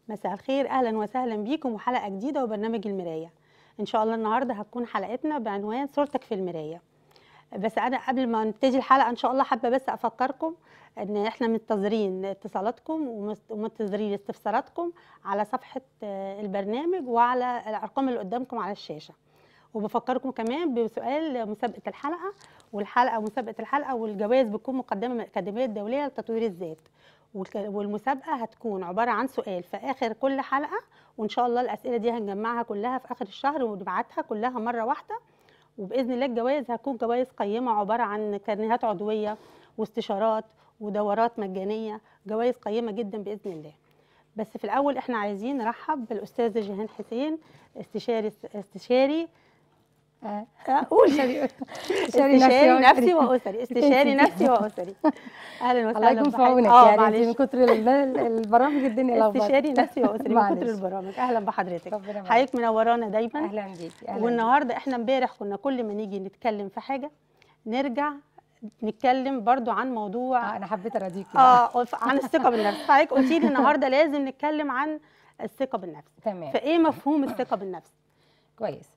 مساء الخير اهلا وسهلا بيكم وحلقه جديده وبرنامج المرايه ان شاء الله النهارده هتكون حلقتنا بعنوان صورتك في المرايه بس انا قبل ما نبتدي الحلقه ان شاء الله حابه بس افكركم ان احنا منتظرين اتصالاتكم ومس- ومنتظرين استفساراتكم على صفحه آه، البرنامج وعلى الارقام اللي قدامكم على الشاشه وبفكركم كمان بسؤال مسابقه الحلقه والحلقه مسابقه الحلقه والجوائز بتكون مقدمه من الاكاديميه الدوليه لتطوير الذات والك- والمسابقه هتكون عباره عن سؤال في اخر كل حلقه وان شاء الله الاسئله دي هنجمعها كلها في اخر الشهر ونبعتها كلها مره واحده وباذن الله الجوائز هتكون جوائز قيمه عباره عن كارنيهات عضويه واستشارات ودورات مجانيه جوائز قيمه جدا باذن الله بس في الاول احنا عايزين نرحب بالاستاذ جيهان حسين استشاري استشاري آه. اقول استشاري استشاري نفسي وأسري. واسري استشاري نسيتي. نفسي واسري اهلا وسهلا الله يكون في بحضرتك. عونك اه يعني انت من معلش كتر ال- ال- البرامج الدنيا لخبطت. استشاري نفسي واسري من معلش. كتر البرامج اهلا بحضرتك ربنا معاك. حضرتك منورانا دايما اهلا بيكي أهلاً والنهارده احنا امبارح كنا كل ما نيجي نتكلم في حاجه نرجع نتكلم برضو عن بيكي. موضوع آه، انا حبيت اراضيكي بقى. اه عن الثقه بالنفس حضرتك قلتي لي النهارده لازم نتكلم عن الثقه بالنفس تمام فايه مفهوم الثقه بالنفس كويس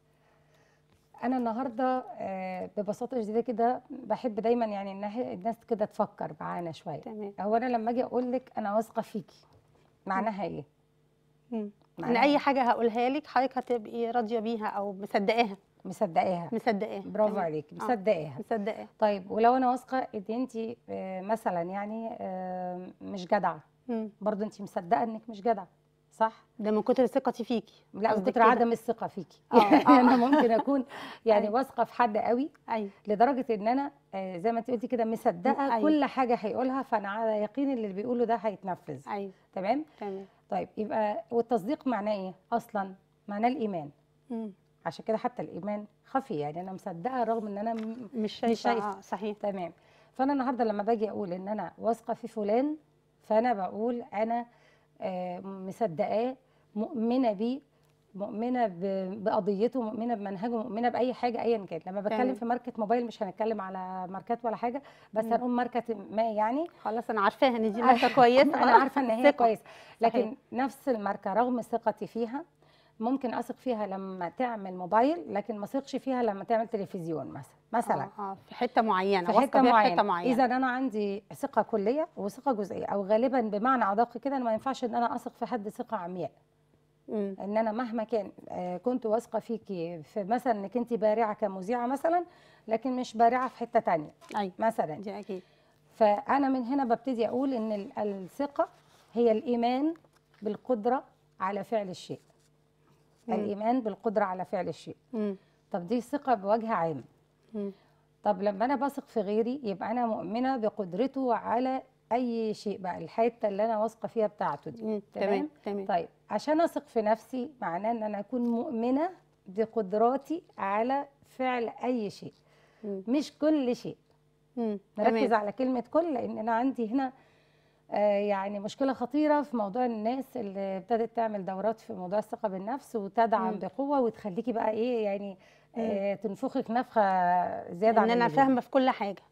انا النهارده آه، ببساطه شديده كده بحب دايما يعني إن إحنا- الناس كده تفكر معانا شويه تمام هو انا لما اجي اقول لك انا واثقه فيكي معناها ايه مم. ان معناها اي حاجه هقولها لك حضرتك هتبقي راضيه بيها او مصدقاها مصدقاها مصدقاها برافو تمام. عليكي آه. مصدقاها مصدقاها طيب ولو انا واثقه ان انت مثلا يعني آه، مش جدعه مم. برضه انت مصدقه انك مش جدعه صح ده من كتر ثقتي فيكي لا من قصدك كتر كده؟ عدم الثقه فيكي آه، يعني آه. انا ممكن اكون يعني أيوة. واثقه في حد قوي ايوه لدرجه ان انا آه، زي ما انت قلتي كده مصدقه أيوة. كل حاجه هيقولها فانا على يقين اللي بيقوله ده هيتنفذ ايوه تمام تمام طيب يبقى والتصديق معناه ايه اصلا معناه الايمان مم. عشان كده حتى الايمان خفي يعني انا مصدقه رغم ان انا م- مش شايفه شايفة. اه صحيح تمام فانا النهارده لما باجي اقول ان انا واثقه في فلان فانا بقول انا آه، مصدقاه مؤمنه بيه مؤمنه ب- بقضيته مؤمنه بمنهجه مؤمنه باي حاجه ايا كانت لما بتكلم تمام. في ماركه موبايل مش هنتكلم على ماركات ولا حاجه بس مم. هنقول ماركه ما يعني خلاص انا عارفاها ان دي ماركه كويسه انا عارفه ان هي ثقة. كويسه لكن صحيح. نفس الماركه رغم ثقتي فيها ممكن اثق فيها لما تعمل موبايل لكن ما اثقش فيها لما تعمل تلفزيون مثلا مثلا اه آه، في حته معينه في واثقة حته فيها في معينه حته معينه اذا انا عندي ثقه كليه وثقه جزئيه او غالبا بمعنى ادق كده أنا ما ينفعش ان انا اثق في حد ثقه عمياء مم. ان انا مهما كان آه، كنت واثقه فيكي في مثلا انك انت بارعه كمذيعه مثلا لكن مش بارعه في حته تانية ايوه مثلا دي اكيد فانا من هنا ببتدي اقول ان ال- الثقه هي الايمان بالقدره على فعل الشيء مم. الايمان بالقدره على فعل الشيء مم. طب دي ثقه بوجه عام مم. طب لما انا بثق في غيري يبقى انا مؤمنه بقدرته على اي شيء بقى الحته اللي انا واثقه فيها بتاعته دي مم. تمام تمام طيب عشان اثق في نفسي معناه ان انا اكون مؤمنه بقدراتي على فعل اي شيء مم. مش كل شيء مم. نركز تمام على كلمه كل لان انا عندي هنا آه، يعني مشكله خطيره في موضوع الناس اللي ابتدت تعمل دورات في موضوع الثقه بالنفس وتدعم مم. بقوه وتخليكي بقى ايه يعني آه، تنفخك نفخه زياده ان عن انا اللزوم. فاهمه في كل حاجه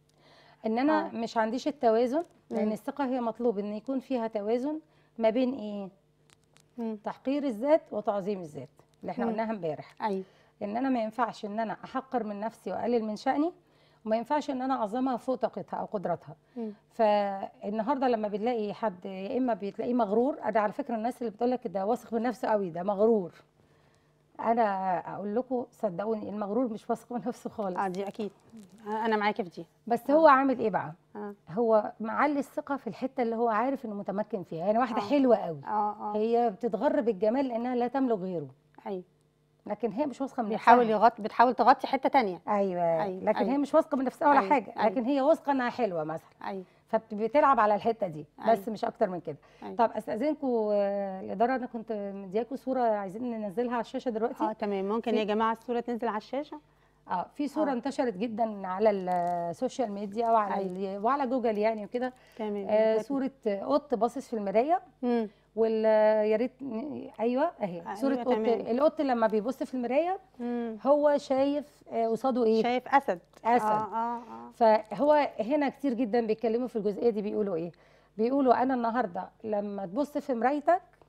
ان انا آه. مش عنديش التوازن لان مم. الثقه هي مطلوب ان يكون فيها توازن ما بين ايه مم. تحقير الذات وتعظيم الذات اللي احنا مم. قلناها امبارح ايوه ان انا ما ينفعش ان انا احقر من نفسي واقلل من شأني وما ينفعش ان انا اعظمها فوق طاقتها او قدراتها مم. فالنهارده لما بنلاقي حد يا اما بتلاقيه مغرور انا على فكره الناس اللي بتقول لك ده واثق من نفسه قوي ده مغرور انا اقول لكم صدقوني المغرور مش واثق من نفسه خالص اه دي اكيد انا معاكي في دي بس هو عامل ايه بقى اه هو معلي الثقه في الحته اللي هو عارف انه متمكن فيها يعني واحده آه. حلوه قوي اه اه هي بتتغر بالجمال لانها لا تملك غيره ايوه لكن هي مش واثقه من بيحاول نفسها يغطي بتحاول تغطي حته تانية ايوه, أيوة، لكن أيوة. هي مش واثقه من نفسها ولا أيوة، حاجه أيوة. لكن هي واثقه انها حلوه مثلا ايوه فبتلعب على الحته دي بس أيوة. مش اكتر من كده أيوة. طب استاذنكم آه، الاداره انا كنت مدياكم صوره عايزين ننزلها على الشاشه دلوقتي اه تمام ممكن في- يا جماعه الصوره تنزل على الشاشه اه في صوره آه. انتشرت جدا على السوشيال ميديا وعلى أيوة. ال- وعلى جوجل يعني وكده تمام آه صوره قط باصص في المرايه مم. وال يا ريت ن- ايوه اهي أيوة، صوره قط تمام. القط لما بيبص في المرايه مم. هو شايف آه، قصاده ايه شايف اسد أسد. اه اه اه فهو هنا كتير جدا بيتكلموا في الجزئيه دي بيقولوا ايه بيقولوا انا النهارده لما تبص في مرايتك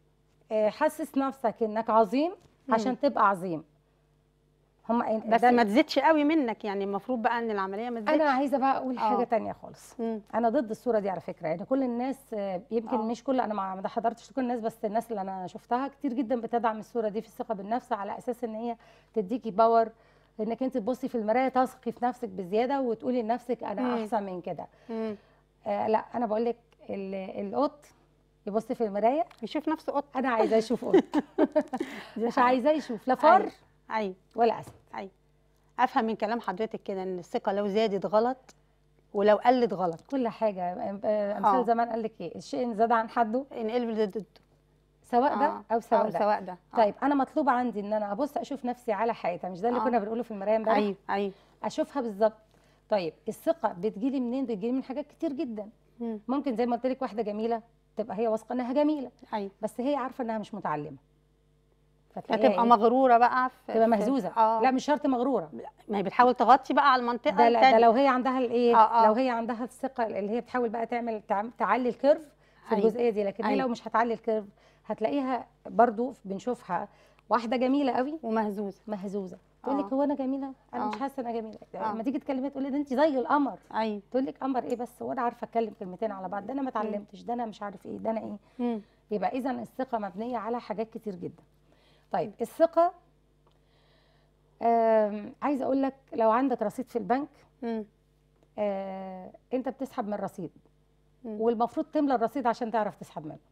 آه، حسس نفسك انك عظيم عشان تبقى عظيم هم بس ما تزيدش قوي منك يعني المفروض بقى ان العمليه ما انا تزيدش عايزه بقى اقول حاجه آه. تانية خالص مم. انا ضد الصوره دي على فكره يعني كل الناس آه، يمكن آه. مش كل انا ما ما حضرتش كل الناس بس الناس اللي انا شفتها كتير جدا بتدعم الصوره دي في الثقه بالنفس على اساس ان هي تديكي باور انك انت تبصي في المرايه تثقي في نفسك بزياده وتقولي لنفسك انا مم. احسن من كده مم. آه لا انا بقول لك ال- القط يبص في المرايه يشوف نفسه قط انا عايزاه يشوف قط دي مش حقيقة. عايزاه يشوف لا فار أيوة. ايوه ولا اسد ايوه افهم من كلام حضرتك كده ان الثقه لو زادت غلط ولو قلت غلط كل حاجه آه، آه، آه. امثال زمان قال لك ايه الشيء ان زاد عن حده انقلب ضده سواء ده آه. او سواء او ده سواء ده آه. طيب انا مطلوب عندي ان انا ابص اشوف نفسي على حقيقتها مش ده اللي آه. كنا بنقوله في المرايه امبارح ايوه ايوه اشوفها بالظبط طيب الثقه بتجيلي منين بتجيلي من حاجات كتير جدا مم. ممكن زي ما قلت لك واحده جميله تبقى هي واثقه انها جميله ايوه بس هي عارفه انها مش متعلمه فتلاقيها فتبقى إيه؟ مغروره بقى في تبقى في- مهزوزه اه لا مش شرط مغروره ما هي بتحاول تغطي بقى على المنطقه ده, لا- ده التانية. لو هي عندها الايه آه، آه. لو هي عندها الثقه اللي هي بتحاول بقى تعمل تع- تعلي الكيرف في أيوة. الجزئيه دي لكن هي أيوة. لو مش هتعلي الكيرف هتلاقيها برضو بنشوفها واحده جميله قوي ومهزوزه مهزوزه تقول لك آه. هو انا جميله انا مش آه. حاسه انا جميله آه. لما تيجي تكلمي تقول لي ده انت زي القمر ايوه تقول لك قمر ايه بس هو انا عارفه اتكلم كلمتين على بعض ده انا ما اتعلمتش ده انا مش عارف ايه ده انا ايه مم. يبقى اذا الثقه مبنيه على حاجات كتير جدا طيب الثقه آم، عايزه اقول لك لو عندك رصيد في البنك مم. آه، انت بتسحب من الرصيد مم. والمفروض تملى الرصيد عشان تعرف تسحب منه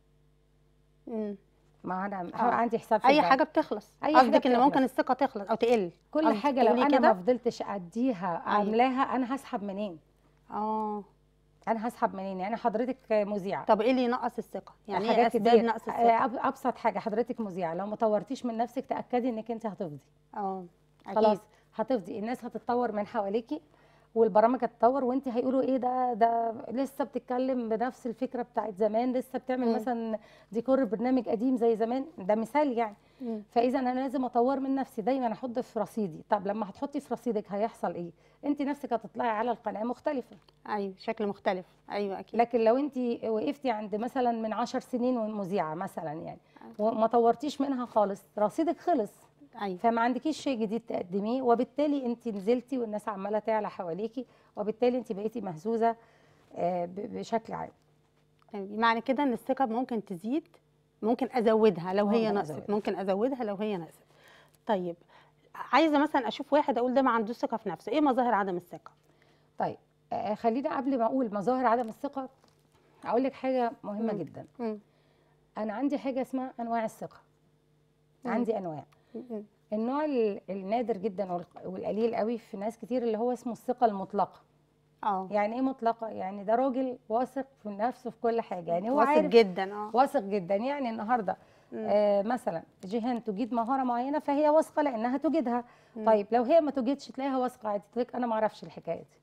مم. ما انا آه. عندي حساب في اي البنك. حاجه بتخلص أي حاجة قصدك ان بتخلص. ممكن الثقه تخلص او تقل كل قصدك حاجه لو تقولي انا كده؟ ما فضلتش اديها أيوة. عاملاها انا هسحب منين اه انا هسحب منين يعني حضرتك مذيعه طب ايه اللي ينقص الثقه يعني ايه حاجات اسباب كتير. نقص آه، الثقه أب- ابسط حاجه حضرتك مذيعه لو ما طورتيش من نفسك تاكدي انك انت هتفضي اه أكيد. خلاص هتفضي الناس هتتطور من حواليكي والبرامج هتتطور وانت هيقولوا ايه ده ده لسه بتتكلم بنفس الفكره بتاعت زمان لسه بتعمل مم. مثلا ديكور برنامج قديم زي زمان ده مثال يعني مم. فاذا انا لازم اطور من نفسي دايما احط في رصيدي طب لما هتحطي في رصيدك هيحصل ايه انت نفسك هتطلعي على القناه مختلفه ايوه شكل مختلف ايوه اكيد لكن لو انت وقفتي عند مثلا من عشر سنين مذيعه مثلا يعني وما طورتيش منها خالص رصيدك خلص ايوه فما عندكيش شيء جديد تقدميه وبالتالي انت نزلتي والناس عماله تعلى حواليكي وبالتالي انت بقيتي مهزوزه آه، ب- بشكل عام طيب، معنى كده ان الثقه ممكن تزيد ممكن ازودها لو هي ممكن نقصت أزودها. ممكن ازودها لو هي نقصت طيب عايزه مثلا اشوف واحد اقول ده ما عندوش ثقه في نفسه ايه مظاهر عدم الثقه طيب آه، خلينا قبل ما اقول مظاهر عدم الثقه اقول لك حاجه مهمه مم. جدا مم. انا عندي حاجه اسمها انواع الثقه مم. عندي انواع مم. النوع ال- النادر جدا والق- والقليل قوي في ناس كتير اللي هو اسمه الثقه المطلقه اه يعني ايه مطلقه يعني ده راجل واثق في نفسه في كل حاجه يعني هو واثق عارف جدا اه واثق جدا يعني النهارده مم. آه مثلا جيهان تجيد مهاره معينه فهي واثقه لانها تجيدها مم. طيب لو هي ما تجيدش تلاقيها واثقه عادي تقول لك انا ما اعرفش الحكايه دي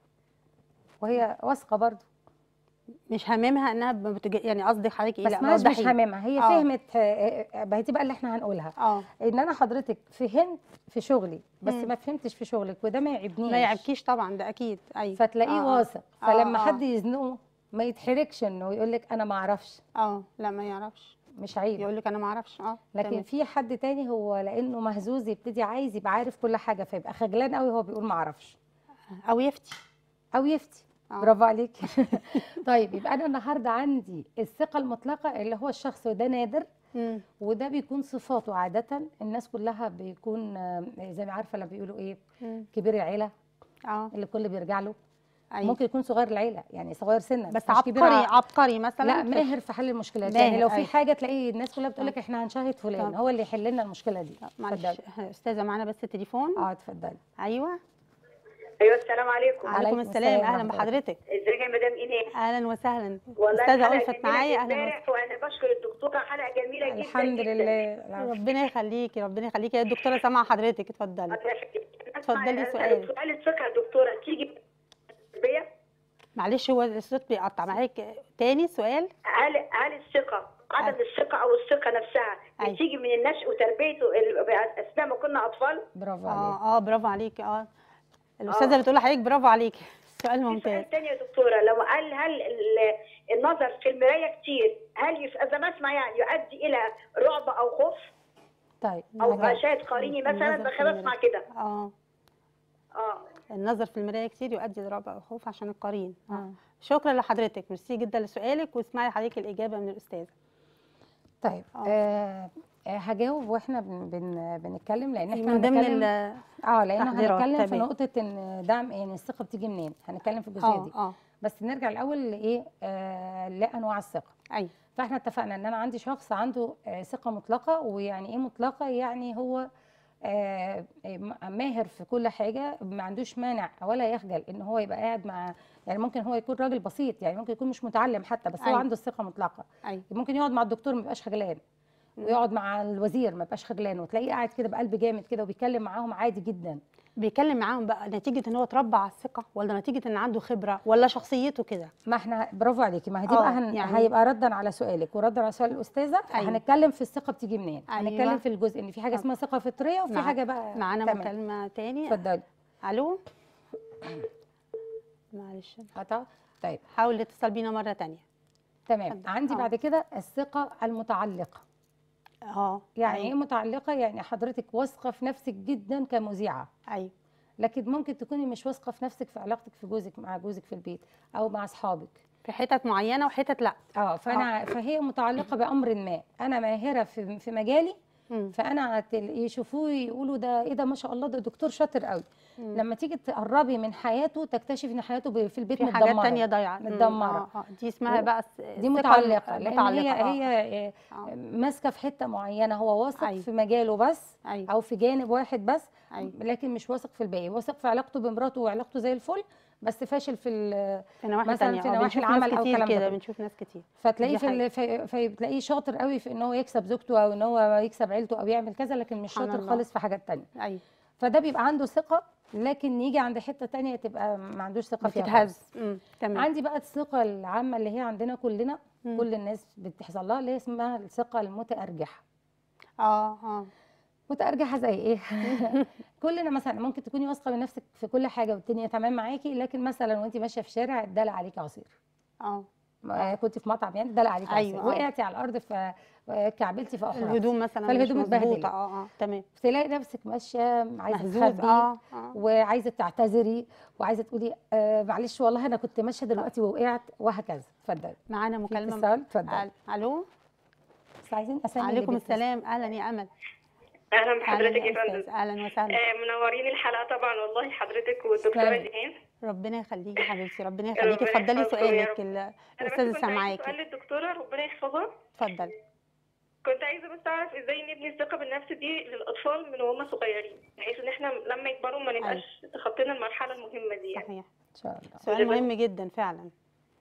وهي واثقه برضه مش هاممها انها ما بتج... يعني قصدي حضرتك ايه بس لا ما مش وضحي. هاممها هي آه. فهمت آه، آه، ما هي دي بقى اللي احنا هنقولها اه ان انا حضرتك فهمت في شغلي بس مم. ما فهمتش في شغلك وده ما يعيبنيش ما يعبكيش طبعا ده اكيد ايوه فتلاقيه آه، آه. واثق آه، فلما آه. حد يزنقه ما يتحركش انه يقول لك انا ما اعرفش اه لا ما يعرفش مش عيب يقول لك انا ما اعرفش اه لكن تمام. في حد تاني هو لانه مهزوز يبتدي عايز يبقى عارف كل حاجه فيبقى خجلان قوي هو بيقول ما اعرفش او يفتي او يفتي آه. برافو عليك طيب يبقى انا النهارده عندي الثقه المطلقه اللي هو الشخص وده نادر مم. وده بيكون صفاته عاده الناس كلها بيكون آه، زي ما عارفه لما بيقولوا ايه مم. كبير العيله اه اللي الكل بيرجع له أيوة. ممكن يكون صغير العيله يعني صغير سنا بس مش كبير عبقري ع- عبقري مثلا لا في- ماهر في حل المشكلات ماهر، يعني لو في أيوة. حاجه تلاقي الناس كلها بتقول لك احنا هنشاهد فلان طب. هو اللي يحل لنا المشكله دي معلش اتفضلي استاذه معانا بس التليفون اه اتفضلي ايوه ايوه السلام عليكم عليكم عليكم السلام السلام اهلا ورحمة بحضرتك ازيك يا مدام ايناس اهلا وسهلا والله استاذه حلقة الفت جميلة معايا اهلا امبارح وانا بشكر الدكتوره حلقه جميله جدا الحمد جدا. لله وسهلا العفو. ربنا يخليكي ربنا يخليكي يا دكتوره سامعه حضرتك اتفضلي اتفضلي سؤال. سؤال الثقه يا دكتوره تيجي التربيه معلش هو الصوت بيقطع معاك تاني سؤال هل هل الثقه عدم أيوة. الثقه او الثقه نفسها أيوة. بتيجي من النشء وتربيته ال- اثناء ما كنا اطفال برافو عليك اه اه برافو عليكي اه الاستاذه بتقول لحضرتك برافو عليكي سؤال في ممتاز سؤال تاني يا دكتوره لو قال هل ال- النظر في المرايه كتير هل هل يف- اذا ما اسمع يعني يؤدي الى رعب او خوف طيب او هجاوب. اشاهد قريني مثلا النظر في بخاف اسمع كده اه اه النظر في المرايه كتير يؤدي لرعب او خوف عشان القرين آه. آه. شكرا لحضرتك ميرسي جدا لسؤالك واسمعي حضرتك الاجابه من الاستاذه طيب آه. آه آه، هجاوب واحنا بن بن بنتكلم لان احنا من ضمن هنتكلم- ال اه لان تحضيرات، هنتكلم في تمام. نقطه ان دعم يعني الثقه بتيجي منين هنتكلم في الجزئيه اه دي اه بس نرجع الاول لايه آه لانواع الثقه ايوه فاحنا اتفقنا ان انا عندي شخص عنده آه، ثقه مطلقه ويعني ايه مطلقه يعني هو آه، م- ماهر في كل حاجه ما عندوش مانع ولا يخجل ان هو يبقى قاعد مع يعني ممكن هو يكون راجل بسيط يعني ممكن يكون مش متعلم حتى بس هو أيوة. عنده الثقه مطلقه ايوه ممكن يقعد مع الدكتور ما يبقاش خجلان ويقعد مع الوزير ما يبقاش خجلان وتلاقيه قاعد كده بقلب جامد كده وبيتكلم معاهم عادي جدا بيتكلم معاهم بقى نتيجه ان هو اتربى على الثقه ولا نتيجه ان عنده خبره ولا شخصيته كده ما احنا برافو عليكي ما هي دي آه، بقى هن... يعني- يعني هيبقى ردا على سؤالك وردا على سؤال الاستاذه أيوة. هنتكلم في الثقه بتيجي منين أيوة. هنتكلم في الجزء ان في حاجه طب. اسمها ثقه فطريه وفي مع- حاجه بقى معانا تمام. مكالمه تاني اتفضلي الو معلش قطع طيب حاول الاتصال بينا مره تانية تمام اتفضل. عندي آه. بعد كده الثقه المتعلقه اه يعني ايه أيوة. متعلقه يعني حضرتك واثقه في نفسك جدا كمذيعه ايوه لكن ممكن تكوني مش واثقه في نفسك في علاقتك في جوزك مع جوزك في البيت او مع اصحابك في حتت معينه وحتت لا اه فانا فهي متعلقه بامر ما انا ماهره في في مجالي مم. فانا هتل- يشوفوه يقولوا ده ايه ده ما شاء الله ده دكتور شاطر قوي مم. لما تيجي تقربي من حياته تكتشفي ان حياته ب- في البيت في متدمره حاجات تانية ضايعه مم. متدمره آه، آه. دي اسمها و- بقى الس- دي الثقة متعلقه لان المتعلقة، هي آه. هي آه، آه. ماسكه في حته معينه هو واثق أيوة. في مجاله بس ايوه او في جانب واحد بس ايوه لكن مش واثق في الباقي واثق في علاقته بمراته وعلاقته زي الفل بس فاشل في ال- في نواحي مثلاً تانية في آه، نواحي بنشوف العمل ناس أو كتير الكلام ده كده كله. بنشوف ناس كتير فتلاقيه دي في ال- في- فبتلاقيه شاطر قوي في ان هو يكسب زوجته او ان هو يكسب عيلته او يعمل كذا لكن مش سبحان شاطر الله. خالص في حاجات تانية ايوه فده بيبقى عنده ثقه لكن يجي عند حته تانية تبقى ما عندوش ثقه فيها خالص. بتتهز مم. تمام عندي بقى الثقه العامه اللي هي عندنا كلنا مم. كل الناس بتحصل لها اللي هي اسمها الثقه المتارجحه اه اه متارجحه زي ايه كلنا مثلا ممكن تكوني واثقه من نفسك في كل حاجه والدنيا تمام معاكي لكن مثلا وانت ماشيه في الشارع اتدلع عليكي عصير اه ما- كنت في مطعم يعني اتدلع عليكي أيوة، عصير آه. وقعتي على الارض فكعبلتي في احرف الهدوم مثلا فالهدوم مش مظبوطة. اتبهدلت. اه اه تمام تلاقي نفسك ماشيه عايزه مهزوز تخبي اه اه وعايزه تعتذري وعايزه تقولي آه معلش والله انا كنت ماشيه دلوقتي ووقعت وهكذا اتفضلي معانا في مكالمة اتصال اتفضلي ال- الو بس عايزين اسامي اللي عليكم بيتصل. السلام اهلا يا امل اهلا اهلا بحضرتك يا يا استاذ فندم اهلا وسهلا آه، منورين الحلقه طبعا والله حضرتك والدكتوره تسلمي. جيهان ربنا يخليكي يا حبيبتي ربنا يخليكي ربنا اتفضلي يحفظكم يا سؤالك رب. ال- انا بس الاستاذه كنت عايزه سامعاكي سؤال للدكتوره ربنا يحفظها اتفضلي كنت عايزه بس اعرف ازاي نبني الثقه بالنفس دي للاطفال من وهم صغيرين بحيث ان احنا لما يكبروا ما نبقاش تخطينا المرحله المهمه دي يعني صحيح ان شاء الله سؤال مهم جدا فعلا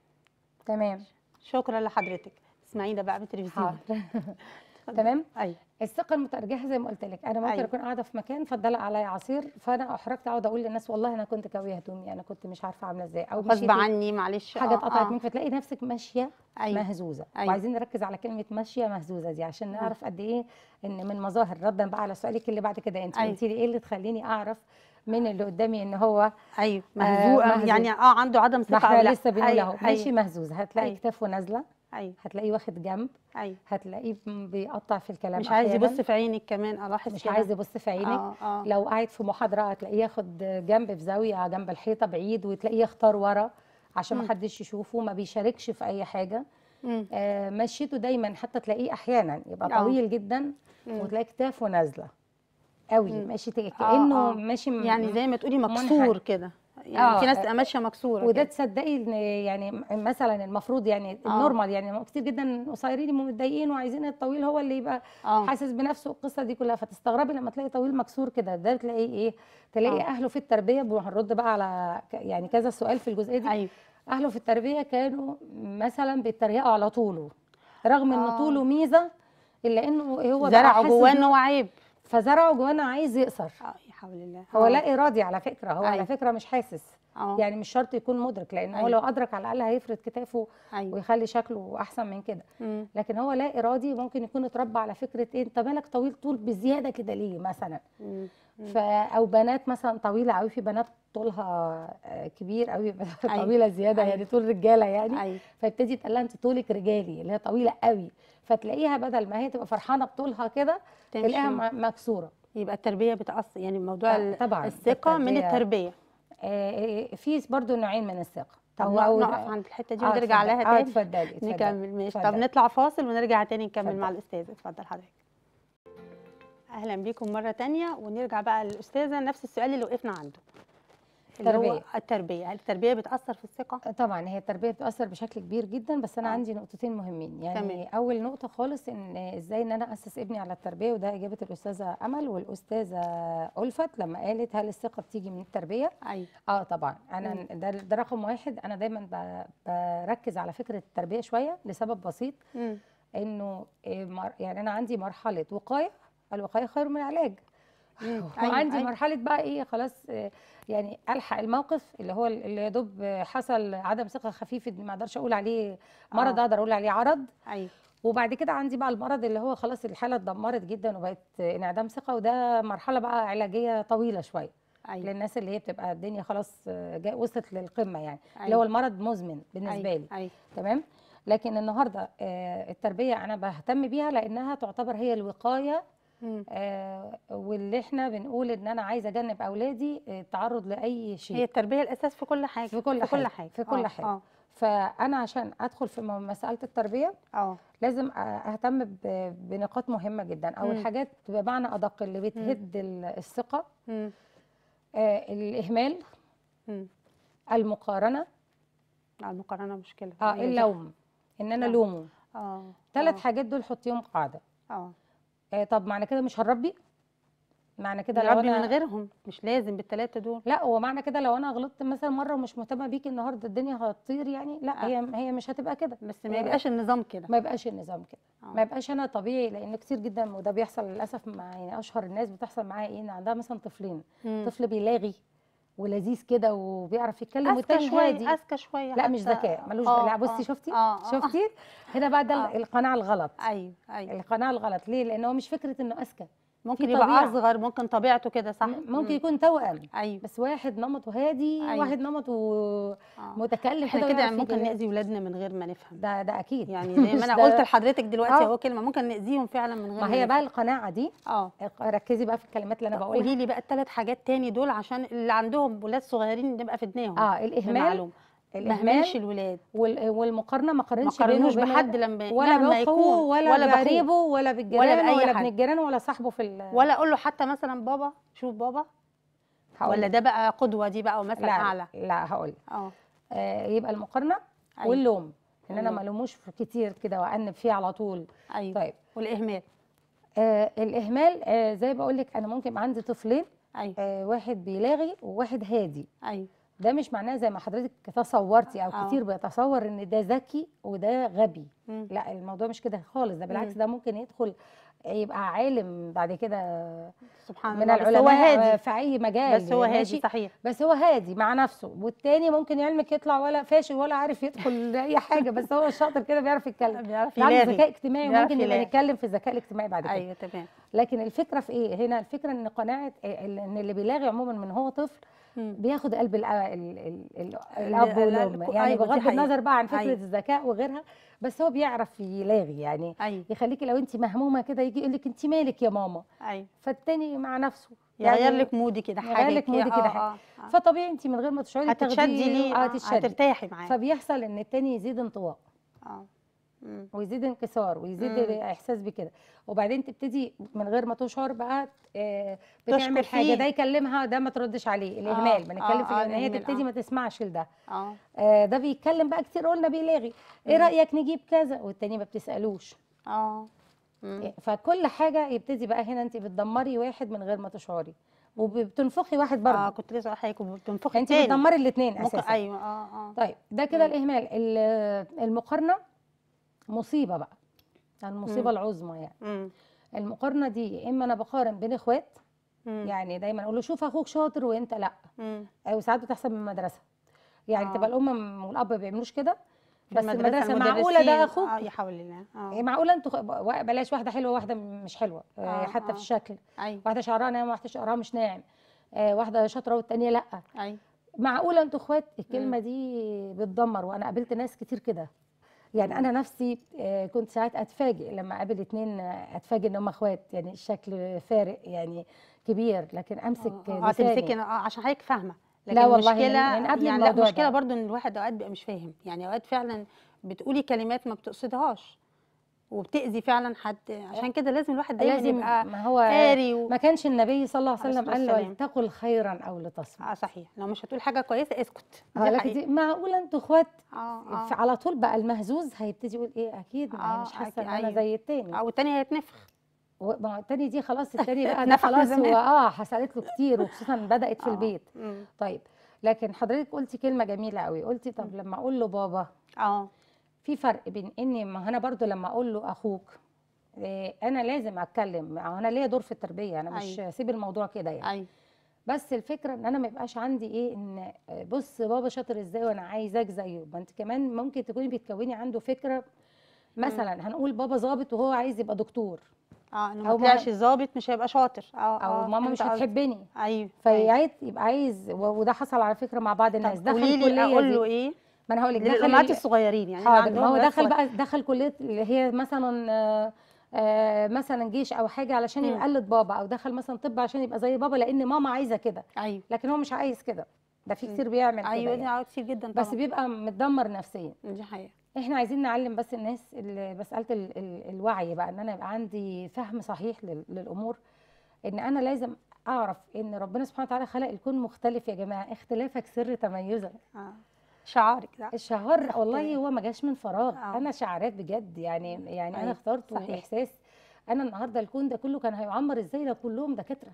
تمام شكرا لحضرتك اسمعينا بقى بالتلفزيون حاضر تمام ايوه الثقه المتارجحه زي ما قلت لك انا ممكن أيوة. اكون قاعده في مكان فضل عليا عصير فانا احرجت اقعد اقول للناس والله انا كنت كاويه هدومي انا كنت مش عارفه عامله ازاي او غصب مشيت عني معلش حاجه آه، اتقطعت آه. منك فتلاقي نفسك ماشيه ايوه مهزوزه أيوة. وعايزين نركز على كلمه ماشيه مهزوزه دي عشان نعرف قد ايه ان من مظاهر ردا بقى على سؤالك اللي بعد كده انت أيوة. قلتي لي ايه اللي تخليني اعرف من اللي قدامي ان هو ايوه مهزوقه مهزوز. يعني اه عنده عدم ما ثقه او احنا لا لسه بنقول أيوة، اهو ماشي مهزوز هتلاقي أيوة. كتافه نازله ايوه هتلاقيه واخد جنب ايوه هتلاقيه بيقطع في الكلام مش عايز أحياناً. يبص في عينك كمان الاحظ مش كده. عايز يبص في عينك اه اه لو قاعد في محاضره هتلاقيه ياخد جنب في زاويه جنب الحيطه بعيد وتلاقيه يختار ورا عشان مم. ما حدش يشوفه ما بيشاركش في اي حاجه مم. آه مشيته دايما حتى تلاقيه احيانا يبقى آه. طويل جدا مم. وتلاقي كتافه نازله قوي مم. ماشي تق- كانه آه. ماشي م- يعني زي ما تقولي منحنى. مكسور كده يعني آه. في ناس تبقى ماشيه مكسوره وده كده. تصدقي إن يعني م- مثلا المفروض يعني آه. النورمال يعني كتير جدا قصيرين يبقوا متضايقين وعايزين الطويل هو اللي يبقى اه حاسس بنفسه القصه دي كلها فتستغربي لما تلاقي طويل مكسور كده ده تلاقيه ايه تلاقي آه. اهله في التربيه وهنرد بقى على ك- يعني كذا سؤال في الجزئيه دي ايوه اهله في التربيه كانوا مثلا بيتريقوا على طوله رغم ان آه. طوله ميزه الا انه هو بقى زرعوا حاسس جواه بيه- ان هو عيب فزرعه جواه انه عايز يقصر اه يا حول الله هو آه. لا ارادي على فكره هو على أيوة. فكره مش حاسس اه يعني مش شرط يكون مدرك لان هو أيوة. لو ادرك على الاقل هيفرد كتافه ايوه ويخلي شكله احسن من كده مم. لكن هو لا ارادي ممكن يكون اتربى على فكره ايه انت مالك طويل طول بزياده كده ليه مثلا مم. ف او بنات مثلا طويله قوي في بنات طولها آه، كبير قوي أيوة. طويله زياده أيوة. يعني طول رجاله يعني ايوه فيبتدي تقول لها انت طولك رجالي اللي هي طويله قوي فتلاقيها بدل ما هي تبقى فرحانه بطولها كده تمشي. تلاقيها م- مكسوره يبقى التربيه بتاثر يعني موضوع آه، ال- طبعاً، الثقه من التربية- التربيه آه، آه، في برضو نوعين من الثقه طب أو- نق- أو- نقف عند الحته دي آه، ونرجع اتفضلي. لها اه تاني اتفضلي اتفضلي. نكمل ماشي طب اتفضلي. نطلع فاصل ونرجع تاني نكمل اتفضل. مع الاستاذه اتفضل حضرتك اهلا بيكم مره تانية ونرجع بقى للاستاذه نفس السؤال اللي وقفنا عنده اللي هو التربية. التربيه هل التربيه بتاثر في الثقه طبعا هي التربيه بتاثر بشكل كبير جدا بس انا آه. عندي نقطتين مهمين يعني تمام. اول نقطه خالص ان ازاي ان انا اسس ابني على التربيه وده اجابه الاستاذه امل والاستاذه الفت لما قالت هل الثقه بتيجي من التربيه ايوه اه طبعا انا مم. ده, ده رقم واحد انا دايما ب- بركز على فكره التربيه شويه لسبب بسيط مم. انه إيه مر- يعني انا عندي مرحله وقايه الوقايه خير من العلاج مم. أيوة، وعندي أيوة. مرحله بقى ايه خلاص آه، يعني الحق الموقف اللي هو اللي يا دوب آه، حصل عدم ثقه خفيف إن ما اقدرش اقول عليه مرض آه. اقدر اقول عليه عرض ايوه وبعد كده عندي بقى المرض اللي هو خلاص الحاله اتدمرت جدا وبقت آه، انعدام ثقه وده مرحله بقى علاجيه طويله شويه ايوه للناس اللي هي بتبقى الدنيا خلاص آه، جا- وصلت للقمه يعني اللي أيوة. هو المرض مزمن بالنسبه أيوة. لي ايوه تمام لكن النهارده آه، التربيه انا بهتم بيها لانها تعتبر هي الوقايه مم. آه، واللي احنا بنقول ان انا عايزه اجنب اولادي آه، التعرض لاي هي شيء التربيه الاساس في كل حاجه في كل في كل حاجة. حاجه في كل آه، حاجة. اه فانا عشان ادخل في م- مساله التربيه اه لازم أ- اهتم ب- بنقاط مهمه جدا او مم. الحاجات بمعنى ادق اللي بتهد ال- الثقه مم. آه، الاهمال مم. المقارنه آه، المقارنه مشكله اه هي دي. اللوم ان انا آه. لومه اه ثلاث آه، حاجات دول حطيهم قاعده اه آه، طب معنى كده مش هنربي معنى كده لو نربي انا من غيرهم مش لازم بالثلاثه دول لا هو معنى كده لو انا غلطت مثلا مره ومش مهتمه بيكي النهارده الدنيا هتطير يعني لا آه. هي هي مش هتبقى كده بس ما هي يبقاش النظام كده ما يبقاش النظام كده آه. ما يبقاش انا طبيعي لان كتير جدا وده بيحصل للاسف مع يعني اشهر الناس بتحصل معايا ايه ان عندها مثلا طفلين مم. طفل بيلاغي ولذيذ كده وبيعرف يتكلم اذكى والتاني شويه هادي اذكى شويه لا مش حتى. ذكاء ملوش آه، لا بصي آه، شفتي آه، آه. شفتي هنا بقى ده آه. القناعه الغلط ايوه ايوه القناعه الغلط ليه لان هو مش فكره انه اذكى ممكن في يبقى طبيعة. اصغر ممكن طبيعته كده صح ممكن مم. يكون توأم ايوه بس واحد نمطه هادي أيوة. واحد نمطه آه. متكلم احنا كده كده ويعرف ممكن يجي- ناذي ولادنا من غير ما نفهم ده ده اكيد يعني زي مش ما انا ده- قلت لحضرتك دلوقتي آه. اهو كلمه ممكن ناذيهم فعلا من غير ما هي نفهم. بقى القناعه دي اه ركزي بقى في الكلمات اللي انا بقولها قولي لي بقى الثلاث حاجات تاني دول عشان اللي عندهم ولاد صغيرين نبقى في دماغهم اه الاهمال بمعلومه ما الاهمال اهملش الولاد وال- والمقارنه ما ما قارنش بينه قارنوش وبين بحد لما ولا مهما باخوه يكون ولا, ولا بأخوه. بقريبه ولا بالجيران بأي ولا حد. ابن الجيران ولا صاحبه في ال- ولا اقول له حتى مثلا بابا شوف بابا هقول ولا لك. ده بقى قدوه دي بقى ومثل لا اعلى لا هقول لك. اه آه يبقى المقارنه أيوة. واللوم ان انا واللوم. ما الوموش في كتير كده وانب فيه على طول ايوه طيب والاهمال آه الاهمال آه زي بقول لك انا ممكن يبقى عندي طفلين ايوه آه واحد بيلاغي وواحد هادي ايوه ده مش معناه زي ما حضرتك تصورتي او آه. كتير بيتصور ان ده ذكي وده غبي مم. لا الموضوع مش كده خالص ده بالعكس مم. ده ممكن يدخل يبقى عالم بعد كده سبحان من الله بس هو العلماء هادي في اي مجال بس هو هادي ماشي صحيح بس هو هادي مع نفسه والتاني ممكن يعلمك يطلع ولا فاشل ولا عارف يدخل اي حاجه بس هو شاطر كده بيعرف يتكلم بيعرف عنده يلاغي ذكاء اجتماعي بيعرف ممكن نبقى يلاغي. نتكلم في الذكاء الاجتماعي بعد كده ايوه تمام لكن الفكره في ايه هنا الفكره ان قناعه ان اللي بيلاغي عموما من هو طفل مم. بياخد قلب الأ- ال- ال- ال- ال- الاب ال- والام ال- يعني أيوة، دي بغض حقيقة. النظر بقى عن فكره أيوة. الذكاء وغيرها بس هو بيعرف يلاغي يعني ايوه يخليكي لو انت مهمومه كده يجي يقول لك انت مالك يا ماما ايوه فالتاني مع نفسه يغير لك مودي كده يغير حاجه لك مودي كده، كده آه، حاجة. آه، آه. فطبيعي انت من غير ما تشعري هتتشدي تاخديه- ليه اه آه، هتتشدي هترتاحي معاه فبيحصل ان التاني يزيد انطواء اه مم. ويزيد انكسار ويزيد مم. احساس بكده وبعدين تبتدي من غير ما تشعر بقى آه، بتعمل تشكر حاجه فيه. ده يكلمها ده ما تردش عليه الاهمال بنتكلم آه، في آه، ان هي الإهمال، تبتدي آه. ما تسمعش لده اه آه، ده بيتكلم بقى كتير قلنا بيلاغي ايه مم. رايك نجيب كذا والتاني ما بتسالوش اه مم. فكل حاجه يبتدي بقى هنا انت بتدمري واحد من غير ما تشعري وبتنفخي واحد برضه اه كنت لسه حضرتك بتنفخي انت تاني بتدمري الاثنين ممكن اساسا ايوه اه اه طيب ده كده مم. الاهمال ال- المقارنه مصيبه بقى المصيبه مم. العظمى يعني مم. المقارنه دي يا اما انا بقارن بين اخوات مم. يعني دايما اقول له شوف اخوك شاطر وانت لا مم. او ساعات بتحصل من المدرسه يعني آه. تبقى الام والاب ما بيعملوش كده في بس المدرسه معقوله ده المدرسين، اخوك اه يحاول الله اه إيه معقوله انتوا خ- بلاش واحده حلوه واحده مش حلوه آه، آه، حتى آه. في الشكل ايوه واحده شعرها ناعم واحده شعرها مش ناعم آه، واحده شاطره والتانيه لا ايوه معقوله انتوا اخوات الكلمه دي بتدمر وانا قابلت ناس كتير كده يعني انا نفسي آه، كنت ساعات اتفاجئ لما اقابل اتنين آه، اتفاجئ ان هم اخوات يعني الشكل فارق يعني كبير لكن امسك اه لساني. تمسكي اه عشان حضرتك فاهمه لكن لا والله المشكله يعني- يعني قبل يعني لا الموضوع المشكله ده. برضو ان الواحد اوقات بيبقى مش فاهم يعني اوقات فعلا بتقولي كلمات ما بتقصدهاش وبتاذي فعلا حد عشان كده لازم الواحد دايما لازم يبقى ما هو قاري و... ما كانش النبي صلى الله عليه عليه وسلم الصلاة قال له والسلام. تقل خيرا او لتصمت اه صحيح لو مش هتقول حاجه كويسه اسكت اه دي لكن حقيقة. دي معقوله انتوا اخوات اه اه على طول بقى المهزوز هيبتدي يقول ايه اكيد ما هي آه، مش حاسه أكيد، ان انا أيوة. زي التاني او التاني هيتنفخ و- ما هو التاني دي خلاص التاني بقى ده اتنفخ من خلاص زمان. هو اه حصلت له كتير وخصوصا بدات في آه، البيت مم. طيب لكن حضرتك قلتي كلمه جميله قوي قلتي طب لما اقول له بابا اه في فرق بين اني ما انا برضو لما اقول له اخوك إيه، انا لازم اتكلم ما هو انا ليا دور في التربيه انا مش أيوة. هسيب الموضوع كده يعني ايوه بس الفكره ان انا ما يبقاش عندي ايه ان بص بابا شاطر ازاي وانا عايزاك زيه ما انت كمان ممكن تكوني بتكوني عنده فكره مثلا هنقول بابا ظابط وهو عايز يبقى دكتور اه انه أو ما ما- طلعش ظابط مش هيبقى شاطر اه او اه ماما مش فهمت قصدك. هتحبني ايوه أيوة. فيعيد يبقى عايز و- وده حصل على فكره مع بعض الناس طب دخل قولي لي كليه اقول دي- له ايه ما انا هقول لك دخل للامهات ال- الصغيرين يعني اللي حاضر عندهم ما هو ولاد دخل صغير. بقى دخل كليه اللي هي مثلا آه، آه، مثلا جيش او حاجه علشان مم. يقلد بابا او دخل مثلا طب عشان يبقى زي بابا لان ماما عايزه كده ايوه لكن هو مش عايز كده ده في مم. كتير بيعمل كده ايوه دي يعني. عواد كتير جدا طبعا بس بيبقى متدمر نفسيا دي حقيقه احنا عايزين نعلم بس الناس ال- مساله ال- ال- الوعي بقى ان انا يبقى عندي فهم صحيح لل- للامور ان انا لازم اعرف ان ربنا سبحانه وتعالى خلق الكون مختلف يا جماعه اختلافك سر تميزك اه شعارك ده الشعار والله اختلاف. هو ما جاش من فراغ آه. انا شعارات بجد يعني يعني انا أيوة، اخترت صحيح. احساس انا النهارده الكون ده كله كان هيعمر ازاي لو كلهم دكاتره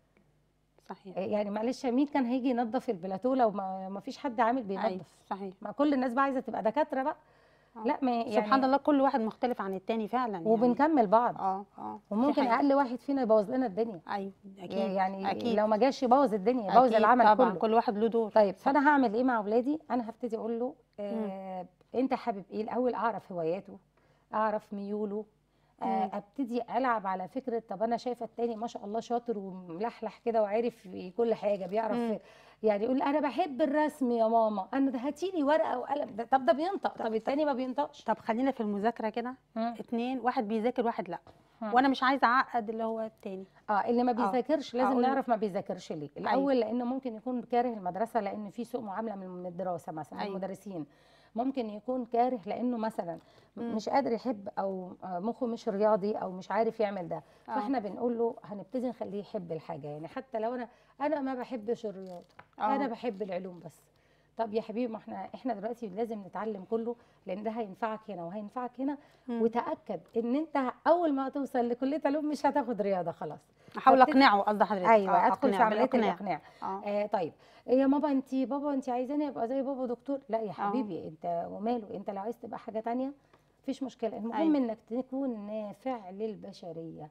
صحيح يعني معلش مين كان هيجي ينظف البلاتو لو ما ما فيش حد عامل ايوه بينظف صحيح ما كل الناس بقى عايزه تبقى دكاتره بقى آه. لا ما يعني سبحان الله كل واحد مختلف عن التاني فعلا يعني. وبنكمل بعض اه اه دي وممكن حقيقة. اقل واحد فينا يبوظ لنا الدنيا ايوه اكيد يعني اكيد لو ما جاش يبوظ الدنيا يبوظ أكيد العمل طبعا كله كل واحد له دور طيب فانا هعمل ايه مع اولادي انا هبتدي اقول له مم. آه انت حابب ايه الاول اعرف هواياته اعرف ميوله مم. آه ابتدي العب على فكره طب انا شايفه التاني ما شاء الله شاطر وملحلح كده وعارف كل حاجه بيعرف مم. يعني يقول انا بحب الرسم يا ماما انا ده هاتي لي ورقه وقلم ده طب ده بينطق طب التاني ما بينطقش طب خلينا في المذاكره كده مم. اتنين واحد بيذاكر واحد لا مم. وانا مش عايزه اعقد اللي هو التاني اه اللي ما بيذاكرش لازم أقول له- نعرف ما بيذاكرش ليه الاول لانه ممكن يكون كاره المدرسه لان في سوء معامله من من الدراسه مثلا أيوة. المدرسين ممكن يكون كاره لانه مثلا مم. مش قادر يحب او آه، مخه مش رياضي او مش عارف يعمل ده آه. فاحنا بنقول له هنبتدي نخليه يحب الحاجه يعني حتى لو انا انا ما بحبش الرياضه آه. انا بحب العلوم بس طب يا حبيبي ما احنا احنا دلوقتي لازم نتعلم كله لان ده هينفعك هنا وهينفعك هنا مم. وتاكد ان انت اول ما توصل لكليه علوم مش هتاخد رياضه خلاص احاول فبتد- اقنعه قصد حضرتك ايوه آه، ادخل في أقنعه عمليه بالإقناع. الاقناع اه آه طيب يا ماما انت بابا انت عايزاني ابقى زي بابا دكتور لا يا آه. حبيبي انت وماله انت لو عايز تبقى حاجه تانية مفيش مشكله المهم أيوة. انك تكون نافع للبشريه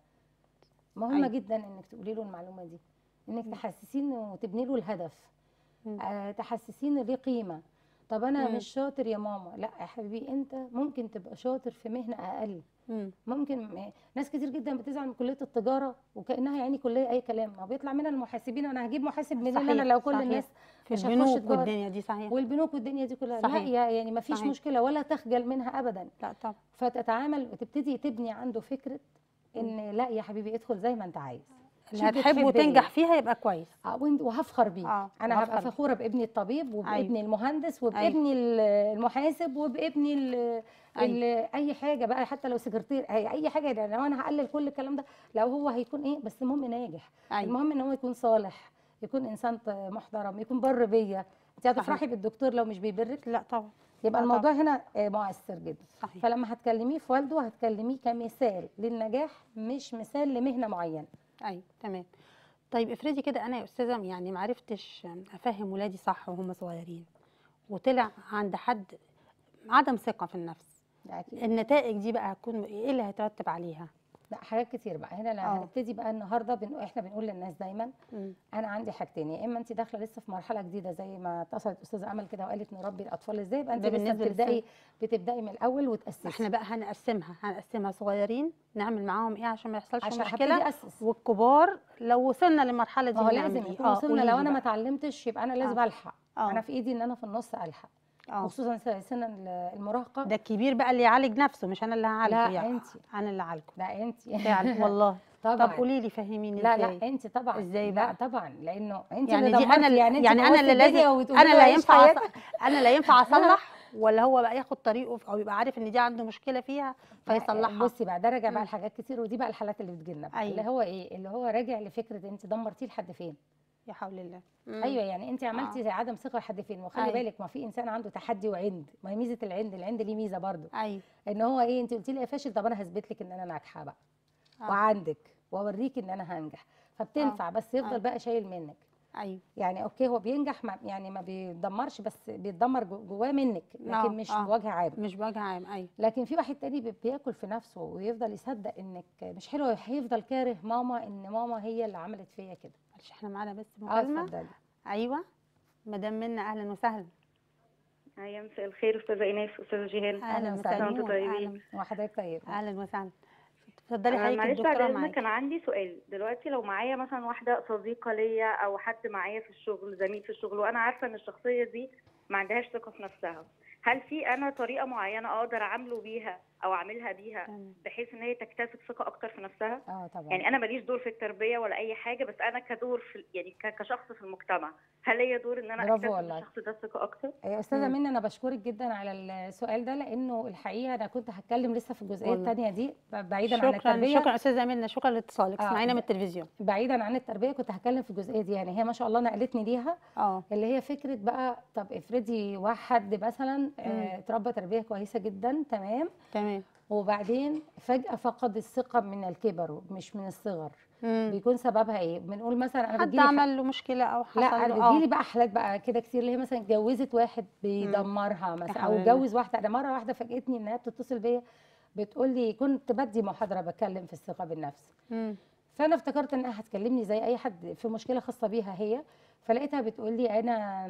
مهمه أيوة. جدا انك تقولي له المعلومه دي انك تحسسينه وتبني له الهدف مم. آه تحسسينه ليه قيمه طب انا مم. مش شاطر يا ماما لا يا حبيبي انت ممكن تبقى شاطر في مهنه اقل مم. ممكن م- ناس كتير جدا بتزعل من كليه التجاره وكانها يعني كليه اي كلام ما بيطلع منها المحاسبين انا هجيب محاسب منين انا صحيح، لو كل صحيح. الناس في مش هتخش البنوك تجارة. والدنيا دي صحيح والبنوك والدنيا دي كلها لا صحيح. يا- يعني ما فيش صحيح. مشكله ولا تخجل منها ابدا لا طبعا فتتعامل وتبتدي تبني عنده فكره ان لا يا حبيبي ادخل زي ما انت عايز اللي شوف هتحبه بتحب وتنجح إيه. فيها يبقى كويس آه، وإنت- وهفخر بيه اه انا هبقى وهفخر. فخوره بابني الطبيب وبابني أيوة. المهندس وبابني ال- المحاسب وبابني ال- ال- اي حاجه بقى حتى لو سكرتير اي أي حاجه يعني لو انا هقلل كل الكلام ده لو هو هيكون ايه بس المهم ناجح ايوه المهم ان هو يكون صالح يكون انسان ط- محترم يكون بر بيا انت هتفرحي بالدكتور لو مش بيبرك لا طبعا يبقى آه الموضوع هنا آه، مؤثر جدا صحيح فلما هتكلميه في والده هتكلميه كمثال للنجاح مش مثال لمهنه معينه ايوه تمام طيب افرضي كده انا يا استاذه يعني ما عرفتش افهم ولادي صح وهم صغيرين وطلع عند حد عدم ثقه في النفس ده اكيد النتائج دي بقى هتكون ايه اللي هيترتب عليها لا حاجات كتير بقى هنا لا آه. هنبتدي بقى النهارده بن... احنا بنقول للناس دايما مم. انا عندي حاجتين يا اما انت داخله لسه في مرحله جديده زي ما اتصلت استاذه امل كده وقالت نربي الاطفال ازاي يبقى انت ده لسه بالنسبة بتبداي بتبداي من الاول وتاسسي احنا بقى هنقسمها هنقسمها صغيرين نعمل معاهم ايه عشان ما يحصلش عشان مشكله هبتدي اسس والكبار لو وصلنا للمرحله دي ما هو هنعمل لازم إيه؟ يكون آه، وصلنا قولي لو لي انا ما بقى. اتعلمتش يبقى انا لازم آه. الحق آه. انا في ايدي ان انا في النص الحق اه وخصوصا س- سن ال- المراهقه ده الكبير بقى اللي يعالج نفسه مش انا اللي هعالجه لا، يعني أنتي. انا اللي اعالجه لا انت فعلا والله طبعا طب قولي لي فهميني لا ازاي لا انت طبعا إزاي لا بقى؟ طبعا لانه انت يعني اللي دي انا دمرتي، اللي يعني انت يعني انا بوظتي اللي الدنيا لازم وبتقولي انا له لا عيش ينفع حياتك. أص- انا لا ينفع اصلح ولا هو بقى ياخد طريقه او يبقى عارف ان دي عنده مشكله فيها فيصلحها بصي بقى ده راجع مم. بقى لحاجات كتير ودي بقى الحالات اللي بتجيلنا بقى أيوة. اللي هو ايه اللي هو راجع لفكره انت دمرتيه لحد فين يا حول الله مم. ايوه يعني انت عملتي آه. زي عدم ثقه لحد فين وخلي أيوة. بالك ما في انسان عنده تحدي وعند ما هي ميزه العند العند ليه ميزه برضو ايوه ان هو ايه انت قلتي لي يا فاشل طب انا هثبت لك ان انا ناجحه بقى آه. وعندك واوريك ان انا هنجح فبتنفع بس يفضل آه. بقى شايل منك ايوه يعني اوكي هو بينجح ما يعني ما بيدمرش بس بيتدمر جو- جواه منك آه، لكن مش آه. بوجه عام مش بوجه عام ايوه لكن في واحد تاني بي- بياكل في نفسه ويفضل يصدق انك مش حلوه هيفضل كاره ماما ان ماما هي اللي عملت فيا كده معلش احنا معانا بس اه مكالمه اتفضلي ايوه مدام منا اهلا وسهلا يا مساء الخير استاذه ايناس استاذه جيهان اهلا وسهلا. وسهلا وانتم طيبين. اهلا وحضرتك طيب اهلا وسهلا اتفضلي آه، حضرتك معلش بعد الدكتوره اذنك معاكي كان عندي سؤال دلوقتي لو معايا مثلا واحده صديقه ليا او حد معايا في الشغل زميل في الشغل وانا عارفه ان الشخصيه دي ما عندهاش ثقه في نفسها هل في انا طريقه معينه اقدر اعامله بيها او اعملها بيها تمام. بحيث ان هي تكتسب ثقه اكتر في نفسها اه طبعا يعني انا ماليش دور في التربيه ولا اي حاجه بس انا كدور في يعني ك- كشخص في المجتمع هل ليا دور ان انا برافو اكتسب والله. الشخص ده ثقه اكتر يا استاذه مم. منى انا بشكرك جدا على السؤال ده لانه الحقيقه انا كنت هتكلم لسه في الجزئيه والله. الثانيه دي ب- بعيدا عن شكرا التربيه شكرا استاذه منى شكرا لاتصالك آه، اسمعينا من ده- التلفزيون بعيدا عن التربيه كنت هتكلم في الجزئيه دي يعني هي ما شاء الله نقلتني ليها اه اللي هي فكره بقى طب افرضي واحد مثلا آه، اتربى تربيه كويسه جدا تمام تمام وبعدين فجاه فقد الثقه من الكبر مش من الصغر مم. بيكون سببها ايه بنقول مثلا انا حد بتجيلي ح- عمل له مشكله او حصل لا له انا اه بيجيلي بقى حالات بقى كده كتير اللي هي مثلا اتجوزت واحد بيدمرها مثلا او حول الله. اتجوز واحده انا مره واحده فاجئتني ان هي بتتصل بيا بتقول لي كنت بدي محاضره بتكلم في الثقه بالنفس مم. فانا افتكرت انها هتكلمني زي اي حد في مشكله خاصه بيها هي فلقيتها بتقول لي انا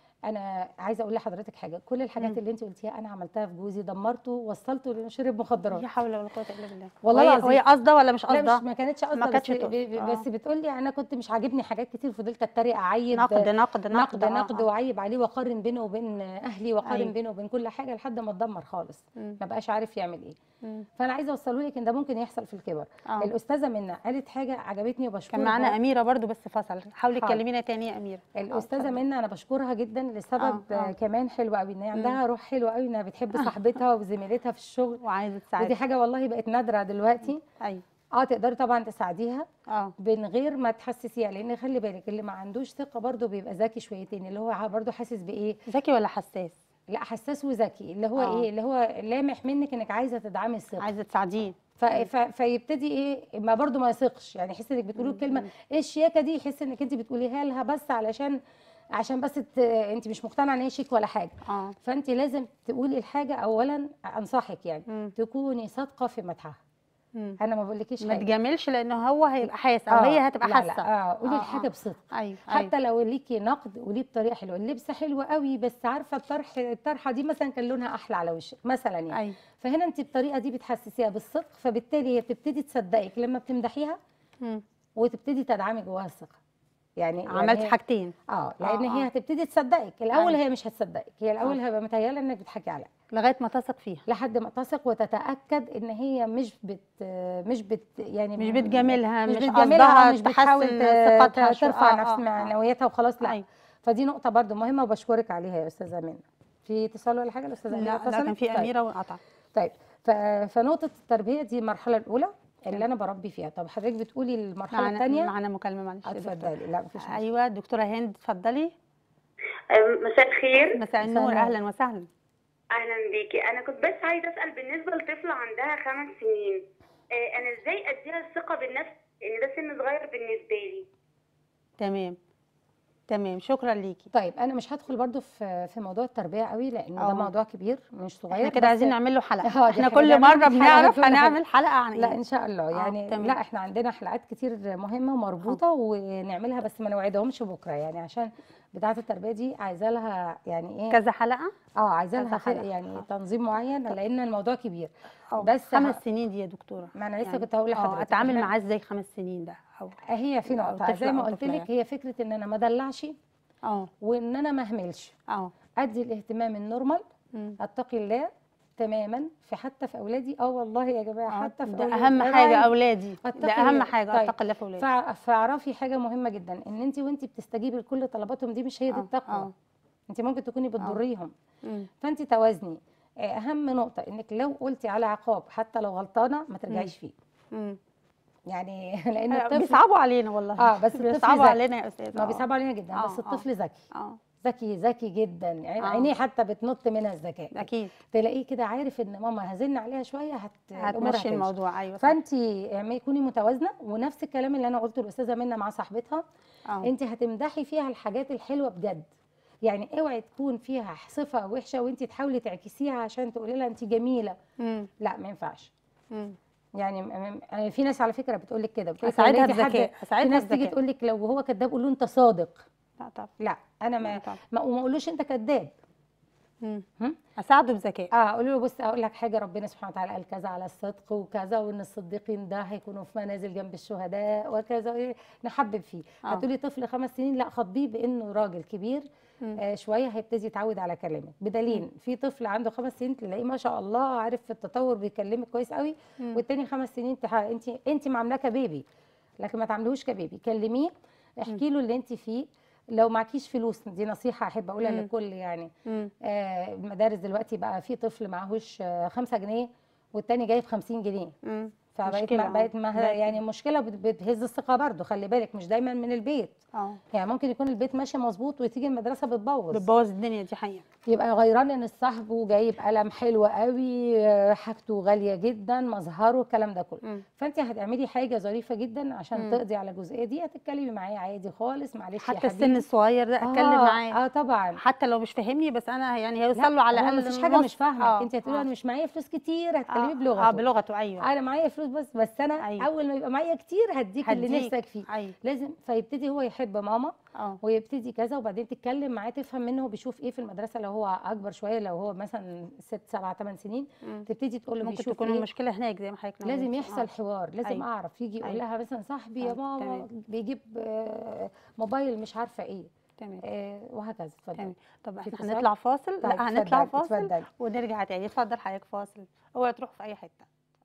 انا عايزه اقول لحضرتك حاجه كل الحاجات مم. اللي انت قلتيها انا عملتها في جوزي دمرته وصلته لانه شرب مخدرات لا حول ولا قوه الا بالله والله وهي- العظيم. وهي قاصده ولا مش لا مش قاصده ما كانتش ما قصده كانتش بس, تقصد. ب- ب- آه. بس بتقول لي انا كنت مش عاجبني حاجات كتير فضلت اتريق اعيب نقد نقد نقد نقد آه، نقد آه. واعيب عليه واقارن بينه وبين اهلي واقارن أيوة. بينه وبين كل حاجه لحد ما اتدمر خالص مم. ما بقاش عارف يعمل ايه مم. فانا عايزه اوصله لك ان ده ممكن يحصل في الكبر آه. الاستاذه منى قالت حاجه عجبتني وبشكرها كان معانا اميره برضو بس فصل حاولي حاضر. تكلمينا تاني يا اميره الاستاذه اتفضلي. منى انا بشكرها جدا لسبب آه، آه. آه. كمان حلو قوي ان هي عندها روح حلوه قوي انها بتحب صاحبتها وزميلتها في الشغل وعايزه ودي تساعدي حاجه والله بقت نادره دلوقتي ايوه اه تقدري طبعا تساعديها اه من غير ما تحسسيها لان خلي بالك اللي ما عندوش ثقه برضه بيبقى ذكي شويتين اللي هو برضه حاسس بايه ذكي ولا حساس لا حساس وذكي اللي هو آه. ايه اللي هو لامح منك انك عايزه تدعمي الثقه عايزه تساعديه ف... ف... فيبتدي ايه ما برضه ما يثقش يعني يحس انك بتقولي الكلمه ايه الشياكه دي يحس انك انت بتقوليها لها بس علشان عشان بس ت... انت مش مقتنعه ان هي شيك ولا حاجه اه فانت لازم تقولي الحاجه اولا انصحك يعني مم. تكوني صادقه في مدحها مم. انا ما بقولكيش ما حاجه تجاملش لانه هو هيبقى حاسس او آه، هي هتبقى لا، حاسه لا اه قولي آه، الحاجه آه. بصدق ايوه حتى لو ليكي نقد وليه بطريقه حلوه اللبس حلو قوي بس عارفه الطرح الطرحه دي مثلا كان لونها احلى على وشك مثلا يعني ايوه فهنا انت بالطريقه دي بتحسسيها بالصدق فبالتالي هي بتبتدي تصدقك لما بتمدحيها مم. وتبتدي تدعمي جواها الثقه يعني يعني عملت هي- حاجتين اه لان آه، هي آه. هتبتدي تصدقك الاول أيوة. هي مش هتصدقك هي الاول هيبقى متهيألها انك بتحكي عليها لغايه ما تثق فيها لحد ما تثق وتتاكد ان هي مش بت مش بت يعني مش بتجاملها مش مش بتجاملها قصدها مش بتحاول تحسن ت- ثقتها شو- ترفع آه، نفس آه، آه. معنوياتها وخلاص لا أيوة. فدي نقطه برضو مهمه وبشكرك عليها يا استاذه منى في اتصال ولا حاجه الاستاذه اميره لا لا كان اتصلت؟ في طيب. اميره وانقطعت طيب ف- فنقطه التربيه دي المرحله الاولى اللي انا بربي فيها طب حضرتك بتقولي المرحله معانا الثانيه معانا مكالمه معلش يا دكتورة. اتفضلي لا مفيش مشكله ايوه دكتوره هند اتفضلي مساء الخير مساء النور النور. اهلا وسهلا اهلا بيكي انا كنت بس عايزه اسال بالنسبه لطفله عندها خمس سنين آه، انا ازاي اديها الثقه بالنفس ان ده سن صغير بالنسبه لي تمام تمام شكرا ليكي طيب انا مش هدخل برضو في في موضوع التربيه قوي لان آه. ده موضوع كبير مش صغير احنا كده بس- عايزين نعمل له حلقه آه، دي احنا حاجة كل نعمل مره حلقة بنعرف كل حاجة. هنعمل حلقه عن لا ايه ان شاء الله آه، يعني تمام. لا احنا عندنا حلقات كتير مهمه ومربوطه ونعملها بس ما نوعدهمش بكره يعني عشان بتاعه التربيه دي عايزه لها يعني ايه كذا حلقه اه عايزه كذا لها في- حلقة. يعني آه. تنظيم معين لان الموضوع كبير أو بس خمس ه- سنين دي يا دكتوره ما انا لسه يعني كنت هقول اه لحضرتك اتعامل إحنا- معاه ازاي خمس سنين ده او هي في أو نقطه طفل زي ما أو قلت طفلة لك هي فكره ان انا ما ادلعش اه وان انا ما اهملش اه ادي الاهتمام النورمال مم. اتقي الله تماما في حتى في اولادي اه والله يا جماعه آه، حتى في ده أولادي. اهم أنا حاجه عندي- اولادي ده أتقي اهم الله. حاجه طيب. اتقي الله في اولادي فع- فاعرفي حاجه مهمه جدا ان انت وانت بتستجيبي لكل طلباتهم دي مش هي دي آه، التقوى آه. انت ممكن تكوني بتضريهم مم. فانت توازني آه، اهم نقطه انك لو قلتي على عقاب حتى لو غلطانه ما ترجعيش فيه مم. يعني لان آه، الطفل بيصعبوا علينا والله اه بس الطفل بيصعبوا ذكي. علينا يا استاذ ما آه. بيصعب علينا جدا آه، بس آه. الطفل ذكي اه ذكي ذكي جدا عين- آه. عينيه حتى بتنط منها الذكاء اكيد تلاقيه كده عارف ان ماما هزن عليها شويه هت الأمور هتمشي هتمشي. الموضوع ايوه صح. فانت اعملي كوني متوازنه ونفس الكلام اللي انا قلته الاستاذه منى مع صاحبتها اه انت هتمدحي فيها الحاجات الحلوه بجد يعني اوعي تكون فيها صفه وحشه وانت تحاولي تعكسيها عشان تقولي لها انت جميله مم. لا ما ينفعش مم. يعني م- م- في ناس على فكره بتقول لك كده بتقول لك اساعدها لو لقيتي حد- بذكاء في اساعدها ناس تيجي بذكاء تقول لك لو هو كذاب قول له انت صادق لا طبعا لا انا لا ما طبعا ما وما اقولوش انت كذاب مم. هم؟ اساعده بذكاء اه قولوا له بص اقول لك حاجه ربنا سبحانه وتعالى قال كذا على الصدق وكذا وان الصديقين ده هيكونوا في منازل جنب الشهداء وكذا إيه، نحبب فيه آه. هتقولي طفل خمس سنين لا خاطبيه بانه راجل كبير مم. آه شويه هيبتدي يتعود على كلامك بدليل في طفل عنده خمس سنين تلاقيه ما شاء الله عارف في التطور بيكلمك كويس قوي مم. والتاني خمس سنين تح... انت انت معاملاه كبيبي لكن ما تعملوش كبيبي كلميه احكي له اللي انت فيه لو معكيش فلوس دي نصيحه احب اقولها مم. للكل يعني مم. آه، المدارس دلوقتي بقى في طفل معهوش آه، خمسة جنيه والتاني جايب 50 جنيه مم. فبقت مشكلة، ما آه. بقت ما بقت- يعني مشكله بت- بتهز الثقه برضو خلي بالك مش دايما من البيت اه يعني ممكن يكون البيت ماشي مظبوط وتيجي المدرسه بتبوظ بتبوظ الدنيا دي حقيقه يبقى غيران ان صاحبه جايب قلم حلو قوي آه، حاجته غاليه جدا مظهره الكلام ده كله مم. فانت هتعملي حاجه ظريفه جدا عشان مم. تقضي على الجزئيه دي هتتكلمي معاه عادي خالص معلش يا حتى السن حبيبي. الصغير ده اتكلم آه، معاه اه طبعا حتى لو مش فاهمني بس انا يعني لا، هيوصل له على هو الاقل مفيش حاجه نص. مش فاهمك آه، انت هتقولي آه. انا مش معايا فلوس كتير هتكلمي اه بلغته اه بلغته ايوه انا معايا فلوس بس بس انا أيوة. اول ما يبقى معايا كتير هديك اللي هديك. نفسك فيه ايوه لازم فيبتدي هو يحب ماما اه ويبتدي كذا وبعدين تتكلم معاه تفهم منه هو بيشوف ايه في المدرسه لو هو اكبر شويه لو هو مثلا ست سبع ثمان سنين مم. تبتدي تقول له ممكن بيشوف تكون ايه المشكله هناك زي ما حضرتك لازم نورتي. يحصل آه. حوار لازم أيوة. اعرف يجي يقول أيوة. لها مثلا صاحبي يا آه، ماما تمام. بيجيب آه، موبايل مش عارفه ايه تمام آه، وهكذا اتفضل تمام طب في احنا اتصال؟ هنطلع فاصل طيب، لا هنطلع اتفضلي، فاصل اتفضلي. ونرجع تاني اتفضل حضرتك فاصل اوعى تروح في اي حته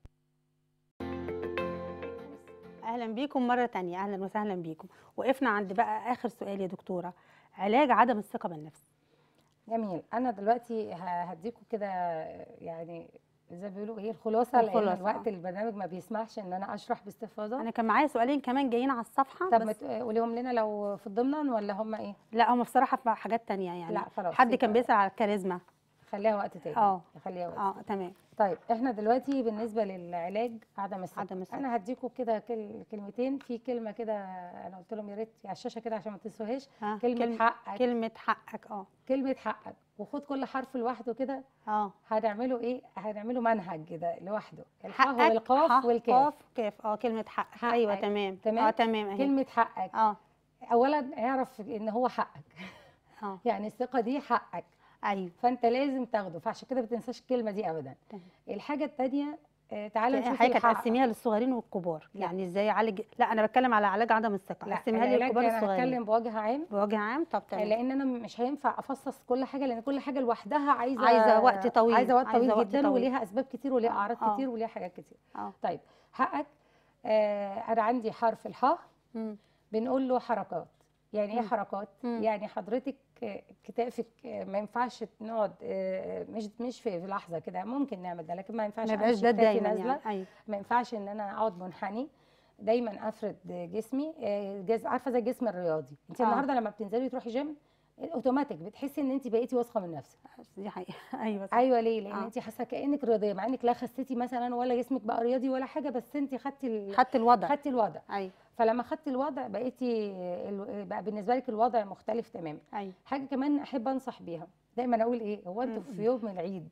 اهلا بيكم مره تانية اهلا وسهلا بيكم وقفنا عند بقى اخر سؤال يا دكتوره علاج عدم الثقه بالنفس جميل انا دلوقتي ه- هديكم كده يعني زي ما بيقولوا ايه الخلاصه لان الخلاصة، الوقت آه. البرنامج ما بيسمحش ان انا اشرح باستفاضه انا كان معايا سؤالين كمان جايين على الصفحه طب ما بس ت- قوليهم لنا لو في الضمن ولا هم ايه لا هم بصراحه في حاجات تانية يعني لا خلاص حد كان يبقى بيسال على الكاريزما خليها وقت تاني اه. خليها وقت اه تمام طيب احنا دلوقتي بالنسبه للعلاج عدم الثقه عدم الثقة. انا هديكم كده كل كلمتين في كلمه كده انا قلت لهم يا ريت على الشاشه كده عشان ما تنسوهاش ها كلمه كلمة- حقك كلمه حقك اه كلمه حقك وخد كل حرف لوحده كده اه هنعمله ايه هنعمله منهج كده لوحده الحاء حقك والقاف ح- والكاف قاف كاف اه كلمه حقك, حقك. ايوه تمام تمام؟ اه تمام اهي كلمه حقك اه اولا اعرف ان هو حقك اه يعني الثقه دي حقك ايوه فانت لازم تاخده فعشان كده ما تنساش الكلمه دي ابدا تمام. الحاجه الثانيه تعالى نشوف حضرتك الحق هتقسميها للصغيرين والكبار لا. يعني ازاي اعالج لا انا بتكلم على علاج عدم الثقه لا قسميها لي العلاج للكبار انا الصغيرين هتكلم بوجه عام بوجه عام طب تمام لان انا مش هينفع افصص كل حاجه لان كل حاجه لوحدها عايزه عايزة وقت طويل، عايزه وقت عايزة طويل وقت جدا طويل. وليها اسباب كتير وليها آه، اعراض آه. كتير وليها حاجات كتير اه طيب حقك آه انا عندي حرف الحاء مم. بنقول له حركات يعني ايه مم. حركات مم. يعني حضرتك آه، كتافك آه، ما ينفعش نقعد آه، مش مش في في لحظه كده ممكن نعمل ده لكن ما ينفعش ما يبقاش أمشي ده كتافي دايما نازلة. يعني ايوه ما ينفعش ان انا اقعد منحني دايما افرد جسمي آه، جز... عارفه زي الجسم الرياضي انت آه. النهارده لما بتنزلي تروحي جيم اوتوماتيك بتحسي ان انت بقيتي واثقه من نفسك دي حقيقه ايوه صح. ايوه ليه لان آه. انت حاسه كانك رياضيه مع انك لا خسيتي مثلا ولا جسمك بقى رياضي ولا حاجه بس انت خدتي ال... خدت الوضع خدتي الوضع ايوه فلما خدت الوضع بقيتي ال- بقى بالنسبه لك الوضع مختلف تماما ايوه حاجه كمان احب انصح بيها دايما اقول ايه هو انتوا مم. في يوم العيد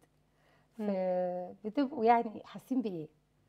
في بتبقوا يعني حاسين بايه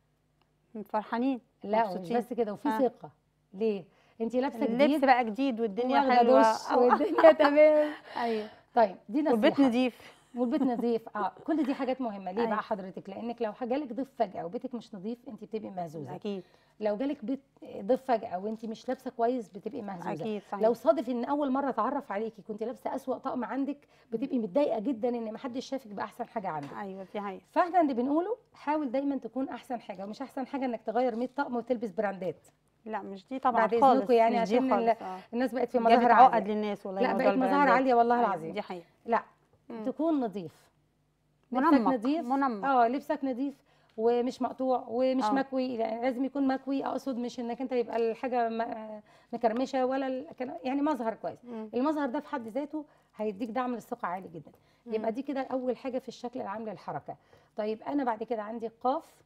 فرحانين لا مش مبسوطين. بس كده وفي آه. ثقه ليه انت لابسه اللبس جديد بقى جديد والدنيا واخدة حلوه دش أو- والدنيا تمام ايوه طيب دي نصيحه والبيت نضيف والبيت نظيف اه كل دي حاجات مهمه ليه أيوة. بقى حضرتك لانك لو جالك ضيف فجاه وبيتك مش نظيف انت بتبقي مهزوزه اكيد لو جالك بيت ضيف فجاه وانت مش لابسه كويس بتبقي مهزوزه اكيد صحيح لو صادف ان اول مره اتعرف عليكي كنت لابسه اسوأ طقم عندك بتبقي متضايقه جدا ان محدش شافك باحسن حاجه عندك ايوه دي حقيقه فاحنا اللي بنقوله حاول دايما تكون احسن حاجه ومش احسن حاجه انك تغير 100 طقم وتلبس براندات لا مش دي طبعا بعد خالص إذنكم يعني مش دي عشان ال- خالص اه الناس بقت في جابت مظاهر عقد عاليه للناس والله لا موضوع بقت مظاهر البراندات. عاليه والله أيوة، العظيم دي حقيقه لا مم. تكون نظيف لبسك منمق نظيف منمق اه لبسك نظيف ومش مقطوع ومش آه. مكوي يعني لازم يكون مكوي اقصد مش انك انت يبقى الحاجه م- مكرمشه ولا ال- كان- يعني مظهر كويس مم. المظهر ده في حد ذاته هيديك دعم للثقه عالي جدا يبقى دي كده اول حاجه في الشكل العام للحركه طيب انا بعد كده عندي قاف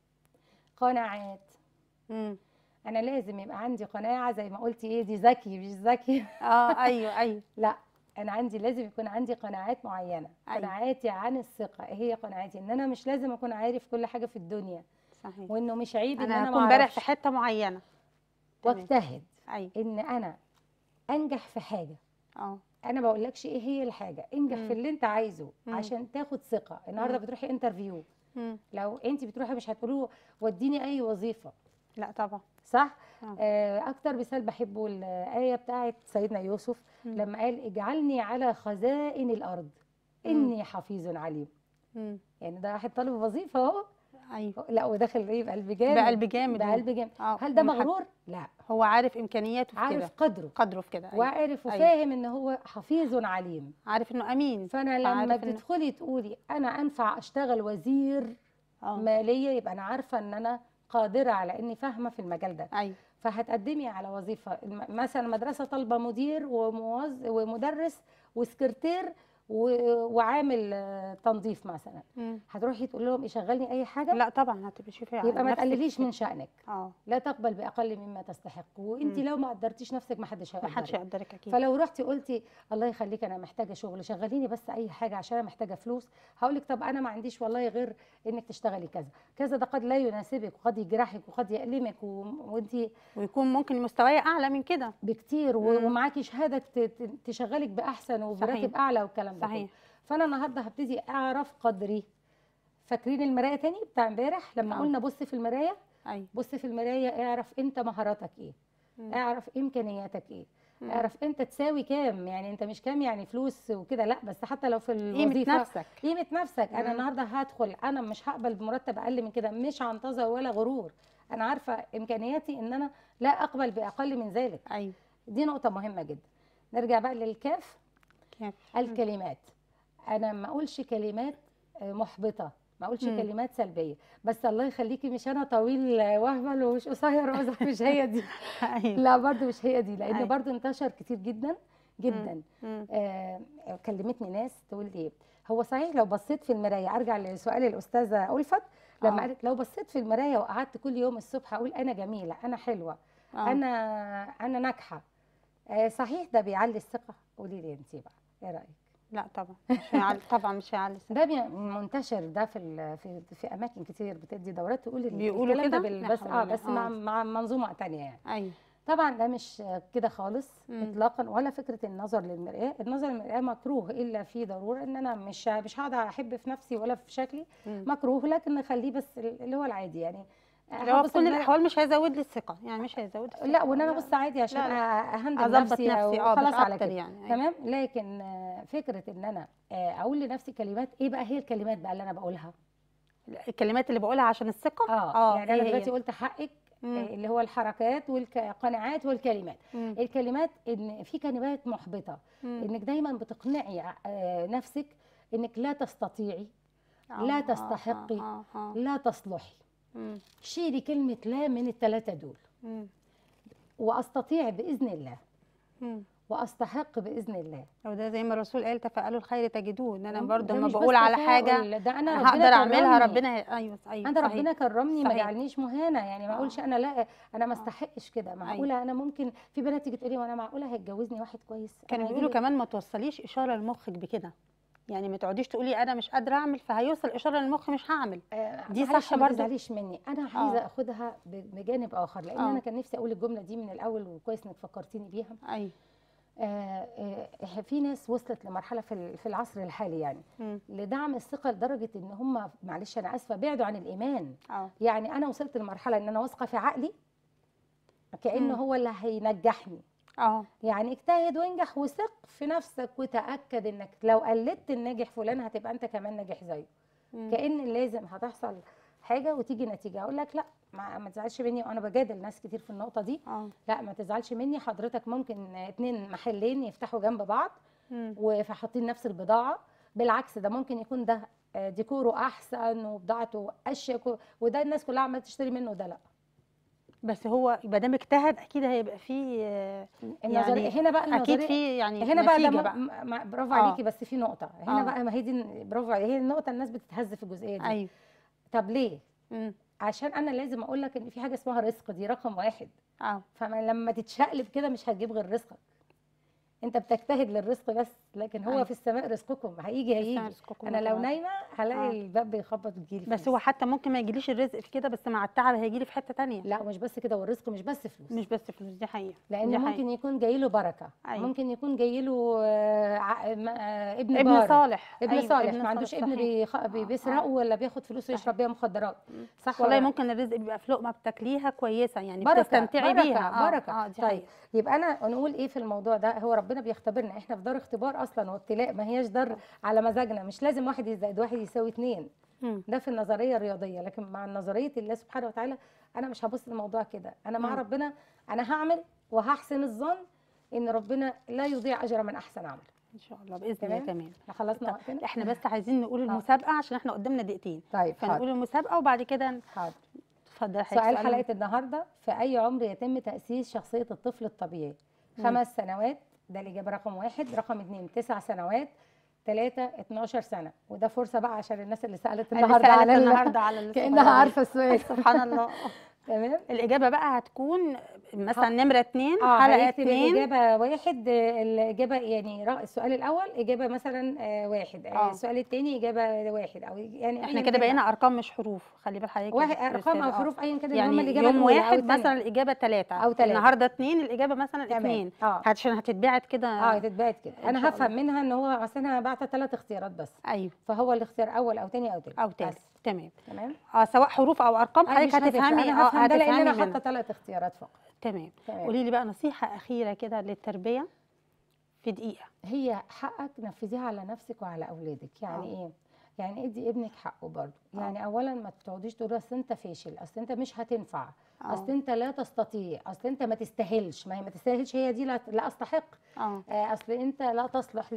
قناعات مم. انا لازم يبقى عندي قناعه زي ما قلتي ايه دي ذكي مش ذكي اه ايوه ايوه لا انا عندي لازم يكون عندي قناعات معينه أيوة. قناعاتي عن الثقه ايه هي قناعاتي ان انا مش لازم اكون عارف كل حاجه في الدنيا صحيح وانه مش عيب ان انا انا هكون ما بارع اعرفش في حته معينه تمام. واجتهد ايوه ان انا انجح في حاجه اه انا بقولكش ايه هي الحاجه انجح مم. في اللي انت عايزه مم. عشان تاخد ثقه النهارده مم. بتروحي انترفيو مم. لو انت بتروحي مش هتقولوا وديني اي وظيفه لا طبعا صح آه. آه اكتر مثال بحبه الايه بتاعت سيدنا يوسف مم. لما قال اجعلني على خزائن الارض مم. اني حفيظ عليم مم. يعني ده واحد طالب وظيفه اهو ايوه لا وداخل ايه بقلب جامد بقلب جامد بقلب جامد اه هل ده ومحب- مغرور لا هو عارف امكانياته في عارف كده قدره قدره في كده أيوة. وعارف أيوة. وفاهم ان هو حفيظ عليم عارف انه امين فانا لما عارف إنه- بتدخلي تقولي انا انفع اشتغل وزير اه ماليه يبقى انا عارفه ان انا قادره على اني فاهمه في المجال ده ايوه فهتقدمي على وظيفه الم- مثلا مدرسه طالبه مدير وموظ ومدرس وسكرتير و- وعامل آه، تنظيف مثلا مم. هتروحي تقول لهم يشغلني اي حاجه لا طبعا هتبقي شوفي على يبقى ما نفسك تقلليش كده. من شأنك اه لا تقبل باقل مما تستحق وانت مم. لو ما قدرتيش نفسك ما حدش ما حدش هيقدرك يقدرك اكيد فلو رحتي قلتي الله يخليك انا محتاجه شغل شغليني بس اي حاجه عشان انا محتاجه فلوس هقول لك طب انا ما عنديش والله غير انك تشتغلي كذا كذا ده قد لا يناسبك وقد يجرحك وقد يألمك و... وانت ويكون ممكن مستواي اعلى من كده بكتير و... مم. ومعاكي شهاده ت... ت- تشغلك باحسن وبراتب صحيح. اعلى والكلام ده صحيح كله. فانا النهارده هبتدي اعرف قدري فاكرين المرايه تاني بتاع امبارح لما آه. قلنا بص في المرايه ايوه بص في المرايه اعرف انت مهاراتك ايه مم. اعرف امكانياتك ايه مم. اعرف انت تساوي كام يعني انت مش كام يعني فلوس وكده لا بس حتى لو في قيمه الوظيفه نفسك قيمه نفسك انا مم. النهارده هدخل انا مش هقبل بمرتب اقل من كده مش عنطزه ولا غرور انا عارفه امكانياتي ان انا لا اقبل باقل من ذلك ايوه دي نقطه مهمه جدا نرجع بقى للكاف كيف الكلمات انا ما اقولش كلمات آه، محبطه ما اقولش مم. كلمات سلبيه بس الله يخليكي مش انا طويل آه، واهبل ومش قصير وأزرق، مش هي دي ايوه لا برضو مش هي دي لان أيوة. برضو انتشر كتير جدا جدا مم. آه كلمتني ناس تقول لي هو صحيح لو بصيت في المرايه ارجع لسؤال الاستاذه ألفت لما آه. قالت لو بصيت في المرايه وقعدت كل يوم الصبح اقول انا جميله انا حلوه آه. انا انا ناجحه آه صحيح ده بيعلي الثقه قولي لي انت بقى ايه رايك لا طبعا مش هيعلي طبعا مش هيعلي الثقة. ده بي- منتشر ده في ال- في في اماكن كتير بتدي دورات تقول ال- بيقولوا الكلام ده كده؟ بال- لا بس حول اه ولا- بس آه. مع مع منظومه تانية يعني ايوه طبعا ده مش كده خالص مم. اطلاقا ولا فكره النظر للمراه النظر للمراه مكروه الا في ضروره ان انا مش مش هقعد احب في نفسي ولا في شكلي مم. مكروه لكن نخليه بس اللي هو العادي يعني اللي هو هبص في كل المراية- الاحوال مش هيزود لي الثقه يعني مش هيزود الثقة. لا وان انا ابص عادي عشان لا، اهندل اظبط نفسي, أو نفسي اه خلاص مش على اكتر كده يعني أيوة. تمام لكن آه، فكره ان انا آه، اقول لنفسي كلمات ايه بقى هي الكلمات بقى اللي انا بقولها الكلمات اللي بقولها عشان الثقه اه, يعني انا إيه هي؟ دلوقتي قلت حقك مم. آه، اللي هو الحركات والقناعات والكلمات مم. الكلمات ان في كلمات محبطه مم. انك دايما بتقنعي آه، نفسك انك لا تستطيعي آه، لا آه، تستحقي. آه، آه، آه. لا تصلحي مم. شيلي كلمه لا من الثلاثه دول مم. واستطيع باذن الله مم. واستحق باذن الله وده زي ما الرسول قال تفاءلوا الخير تجدوه ان انا مم. برضه ده لما مش بس بقول على حاجه تفاؤل، ده انا ربنا هقدر اعملها كرمني. ربنا هي- ايوه ايوه انا صحيح. ربنا كرمني ما صحيح. جعلنيش مهانه يعني ما آه. اقولش انا لا انا ما استحقش كده معقوله انا ممكن في بنات تيجي تقولي وانا معقوله هيتجوزني واحد كويس كانوا أنا بيقولوا هيجيلي- كمان ما توصليش اشاره لمخك بكده يعني ما تقعديش تقولي انا مش قادره اعمل فهيوصل اشاره للمخ مش هعمل آه، دي معلش صح ما برضو؟ تزعليش مني انا عايزه آه. اخدها ب- بجانب اخر لان آه. انا كان نفسي اقول الجمله دي من الاول وكويس انك فكرتيني بيها ايوه آه، آه، في ناس وصلت لمرحله في ال- في العصر الحالي يعني مم. لدعم الثقه لدرجه ان هم معلش انا اسفه بعدوا عن الايمان اه يعني انا وصلت لمرحله ان انا واثقه في عقلي كانه مم. هو اللي هينجحني اه يعني اجتهد وانجح وثق في نفسك وتاكد انك لو قلدت الناجح فلان هتبقى انت كمان ناجح زيه مم. كان لازم هتحصل حاجه وتيجي نتيجه اقول لك لا ما, ما تزعلش مني وانا بجادل ناس كتير في النقطه دي اه لا ما تزعلش مني حضرتك ممكن اتنين محلين يفتحوا جنب بعض مم. وحاطين نفس البضاعه بالعكس ده ممكن يكون ده آه، ديكوره احسن وبضاعته اشيك و- وده الناس كلها عماله تشتري منه ده لا بس هو ما دام اجتهد اكيد هيبقى فيه آه، النظريه يعني هنا بقى اكيد النظريه في يعني هنا بقى ده نتيجة م- بقى م- م- برافو آه. عليكي بس في نقطه هنا آه. بقى ما هي دي برافو عليكي هي النقطه الناس بتتهز في الجزئيه دي ايوه طب ليه مم. عشان انا لازم اقول لك ان في حاجه اسمها رزق دي رقم واحد اه فلما تتشقلب كده مش هتجيب غير رزقك انت بتجتهد للرزق بس لكن هو أيوة. في السماء رزقكم هيجي هيجي رزقكم انا لو الله. نايمه هلاقي آه. الباب بيخبط وتجيلي بس فلوس. هو حتى ممكن ما يجيليش الرزق في كده بس مع التعب هيجيلي في حته تانية لا مش بس كده والرزق مش بس فلوس مش بس فلوس دي حقيقه لان دي ممكن حقيقة. يكون جاي له بركه أيوة. ممكن يكون جاي له آه، ع- م- آه، ابن ابن بار صالح ابن أيوة، صالح ابن ما عندوش صالح، ابن صحيح. بيخ... بي- آه، بيسرقه آه. ولا بياخد فلوس صحيح. ويشرب بيها مخدرات صح والله ولا لا؟ ممكن الرزق بيبقى في لقمه بتاكليها كويسه يعني بركة، بتستمتعي بركة، بيها آه، بركة. اه دي طيب حقيقة. يبقى انا نقول ايه في الموضوع ده هو ربنا بيختبرنا احنا في دار اختبار اصلا وابتلاء ما هياش دار على مزاجنا مش لازم واحد زائد واحد يساوي اتنين مم. ده في النظريه الرياضيه لكن مع نظريه الله سبحانه وتعالى انا مش هبص للموضوع كده انا مع مم. ربنا انا هعمل وهحسن الظن ان ربنا لا يضيع اجر من احسن عمل ان شاء الله باذن الله تمام؟ تمام احنا خلصنا طب وقتنا احنا بس عايزين نقول المسابقه عشان احنا قدامنا دقيقتين طيب فنقول حاضر المسابقه وبعد كده حاضر اتفضل حضرتك سؤال سؤال حلقه النهارده في اي عمر يتم تاسيس شخصيه الطفل الطبيعي مم. خمس سنوات ده الاجابه رقم واحد رقم اتنين تسع سنوات ثلاثة 12 سنة وده فرصة بقى عشان الناس اللي سألت اللي النهاردة سألت على ال- النهارده على الصغيرين. كأنها عارفة السؤال سبحان الله تمام الاجابه بقى هتكون مثلا ه- نمره اتنين اه حلقه هيكتب اتنين الإجابة واحد آه، الإجابة يعني را- السؤال الأول إجابة مثلا آه، واحد آه، آه. السؤال الثاني إجابة واحد أو يعني احنا أياً كده كان بقينا ارقام مش حروف خلي بال حضرتك واحد يا أرقام أو أستاذة. آه. حروف أيا كان يعني هم الإجابة يوم الأولى أو واحد التانية. مثلا الاجابه ثلاثه أو تلاتة. النهارده اتنين الاجابه مثلا تمام. اتنين اه عشان هتتبعت كده اه هتتبعت كده إن انا شاء هفهم الله. منها ان هو اصل انا بعت ثلاث اختيارات بس ايوه فهو الاختيار اول او ثاني او ثالث او تالت تمام تمام اه سواء حروف او ارقام آه، حضرتك مش هتفرق. هتفهمي انا اه هفهم ده لان هتفهمي انا منها حاطه ثلاث اختيارات فقط تمام تمام. قولي لي بقى نصيحه اخيره كده للتربيه في دقيقه هي حقك نفذيها على نفسك وعلى اولادك يعني آه. ايه يعني ادي ابنك حقه برضه آه. يعني اولا ما تقعديش تقولي اصل انت فاشل اصل انت مش هتنفع آه. اصل انت لا تستطيع اصل انت ما تستاهلش ما هي ما تستاهلش هي دي لا, لا استحق اه آه، اصل انت لا تصلح ل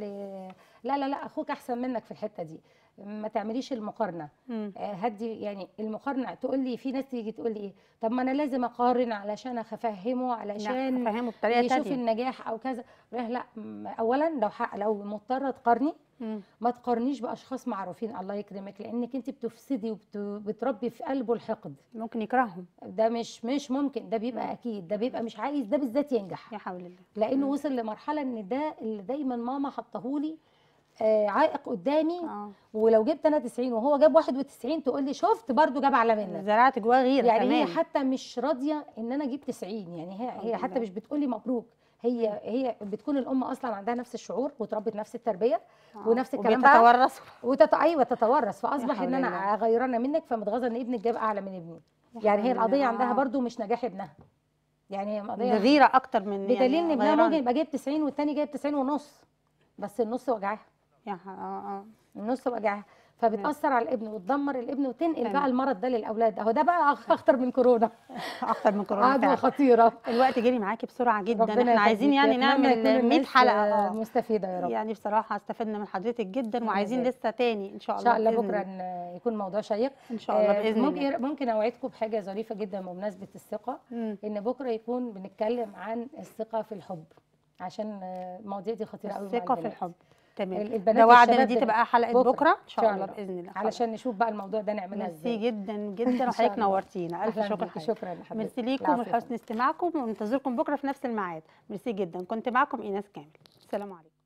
لا لا لا اخوك احسن منك في الحته دي ما تعمليش المقارنه مم. آه، هدي يعني المقارنه تقول لي في ناس تيجي تقول لي ايه طب ما انا لازم اقارن علشان افهمه لا علشان افهمه بطريقه يشوف تانية النجاح او كذا لا لا م- اولا لو حق لو مضطره تقارني مم. ما تقارنيش باشخاص معروفين الله يكرمك لانك انت بتفسدي وبتربي في قلبه الحقد ممكن يكرههم ده مش مش ممكن ده بيبقى مم. اكيد ده بيبقى مش عايز ده بالذات ينجح يا حول الله لانه مم. وصل لمرحله ان ده اللي دايما ماما حطهولي آه عائق قدامي اه ولو جبت انا 90 وهو جاب 91 تقول لي شفت برضو جاب اعلى منك زرعت جواه غيره يعني كمان هي حتى مش راضيه ان انا اجيب 90 يعني هي هي الحمد حتى لله. مش بتقول لي مبروك هي هي بتكون الام اصلا عندها نفس الشعور وتربت نفس التربيه آه. ونفس الكلام بقى وبيتورثوا وتت... ايوه تتورث فاصبح حول ان انا الله. غيرانه منك فمتغاظه ان ابنك جاب اعلى من ابني يا يعني هي حول الله. القضيه عندها آه. برضو مش نجاح ابنها يعني هي ده قضيه غيره اكتر من بدليل ان ابنها غيران. ممكن يبقى جايب 90 والتاني جايب 90 ونص بس النص وجعها يا ح- اه اه النص وجعها فبتاثر على الابن وتدمر الابن وتنقل تمام. بقى المرض ده للاولاد اهو ده بقى أخ- اخطر من كورونا اكتر من كورونا عدوى فعلا. خطيره الوقت جري معاكي بسرعه جدا ربنا احنا عايزين يخليك. يعني أتمنى يكون نعمل 100 الناس، حلقه آه، اه مستفيده يا رب يعني بصراحه استفدنا من حضرتك جدا وعايزين يبارك. لسه تاني ان شاء ان الله شاء الله بإذن بكره الله. إن يكون موضوع شيق ان شاء الله آه، باذن الله ممكن ممكن اوعدكم بحاجه ظريفه جدا بمناسبه الثقه مم. ان بكره يكون بنتكلم عن الثقه في الحب عشان آه، المواضيع دي خطيره قوي مع الثقه في البنات. الحب تمام البنات ده وعد ان والشباب دي بن- تبقى حلقه بكرة. بكره ان شاء شاء الله الله. باذن الله خلاص. علشان نشوف بقى الموضوع ده نعملها ميرسي ازاي جدا إن جدا شاء وحضرتك الله. نورتينا الف أهلاً شكر بيكي، حضرتك شكرا يا حبيبتي ميرسي ليكم العفو يا ولحسن فندم. استماعكم وننتظركم بكره في نفس الميعاد ميرسي جدا كنت معكم ايناس كامل السلام عليكم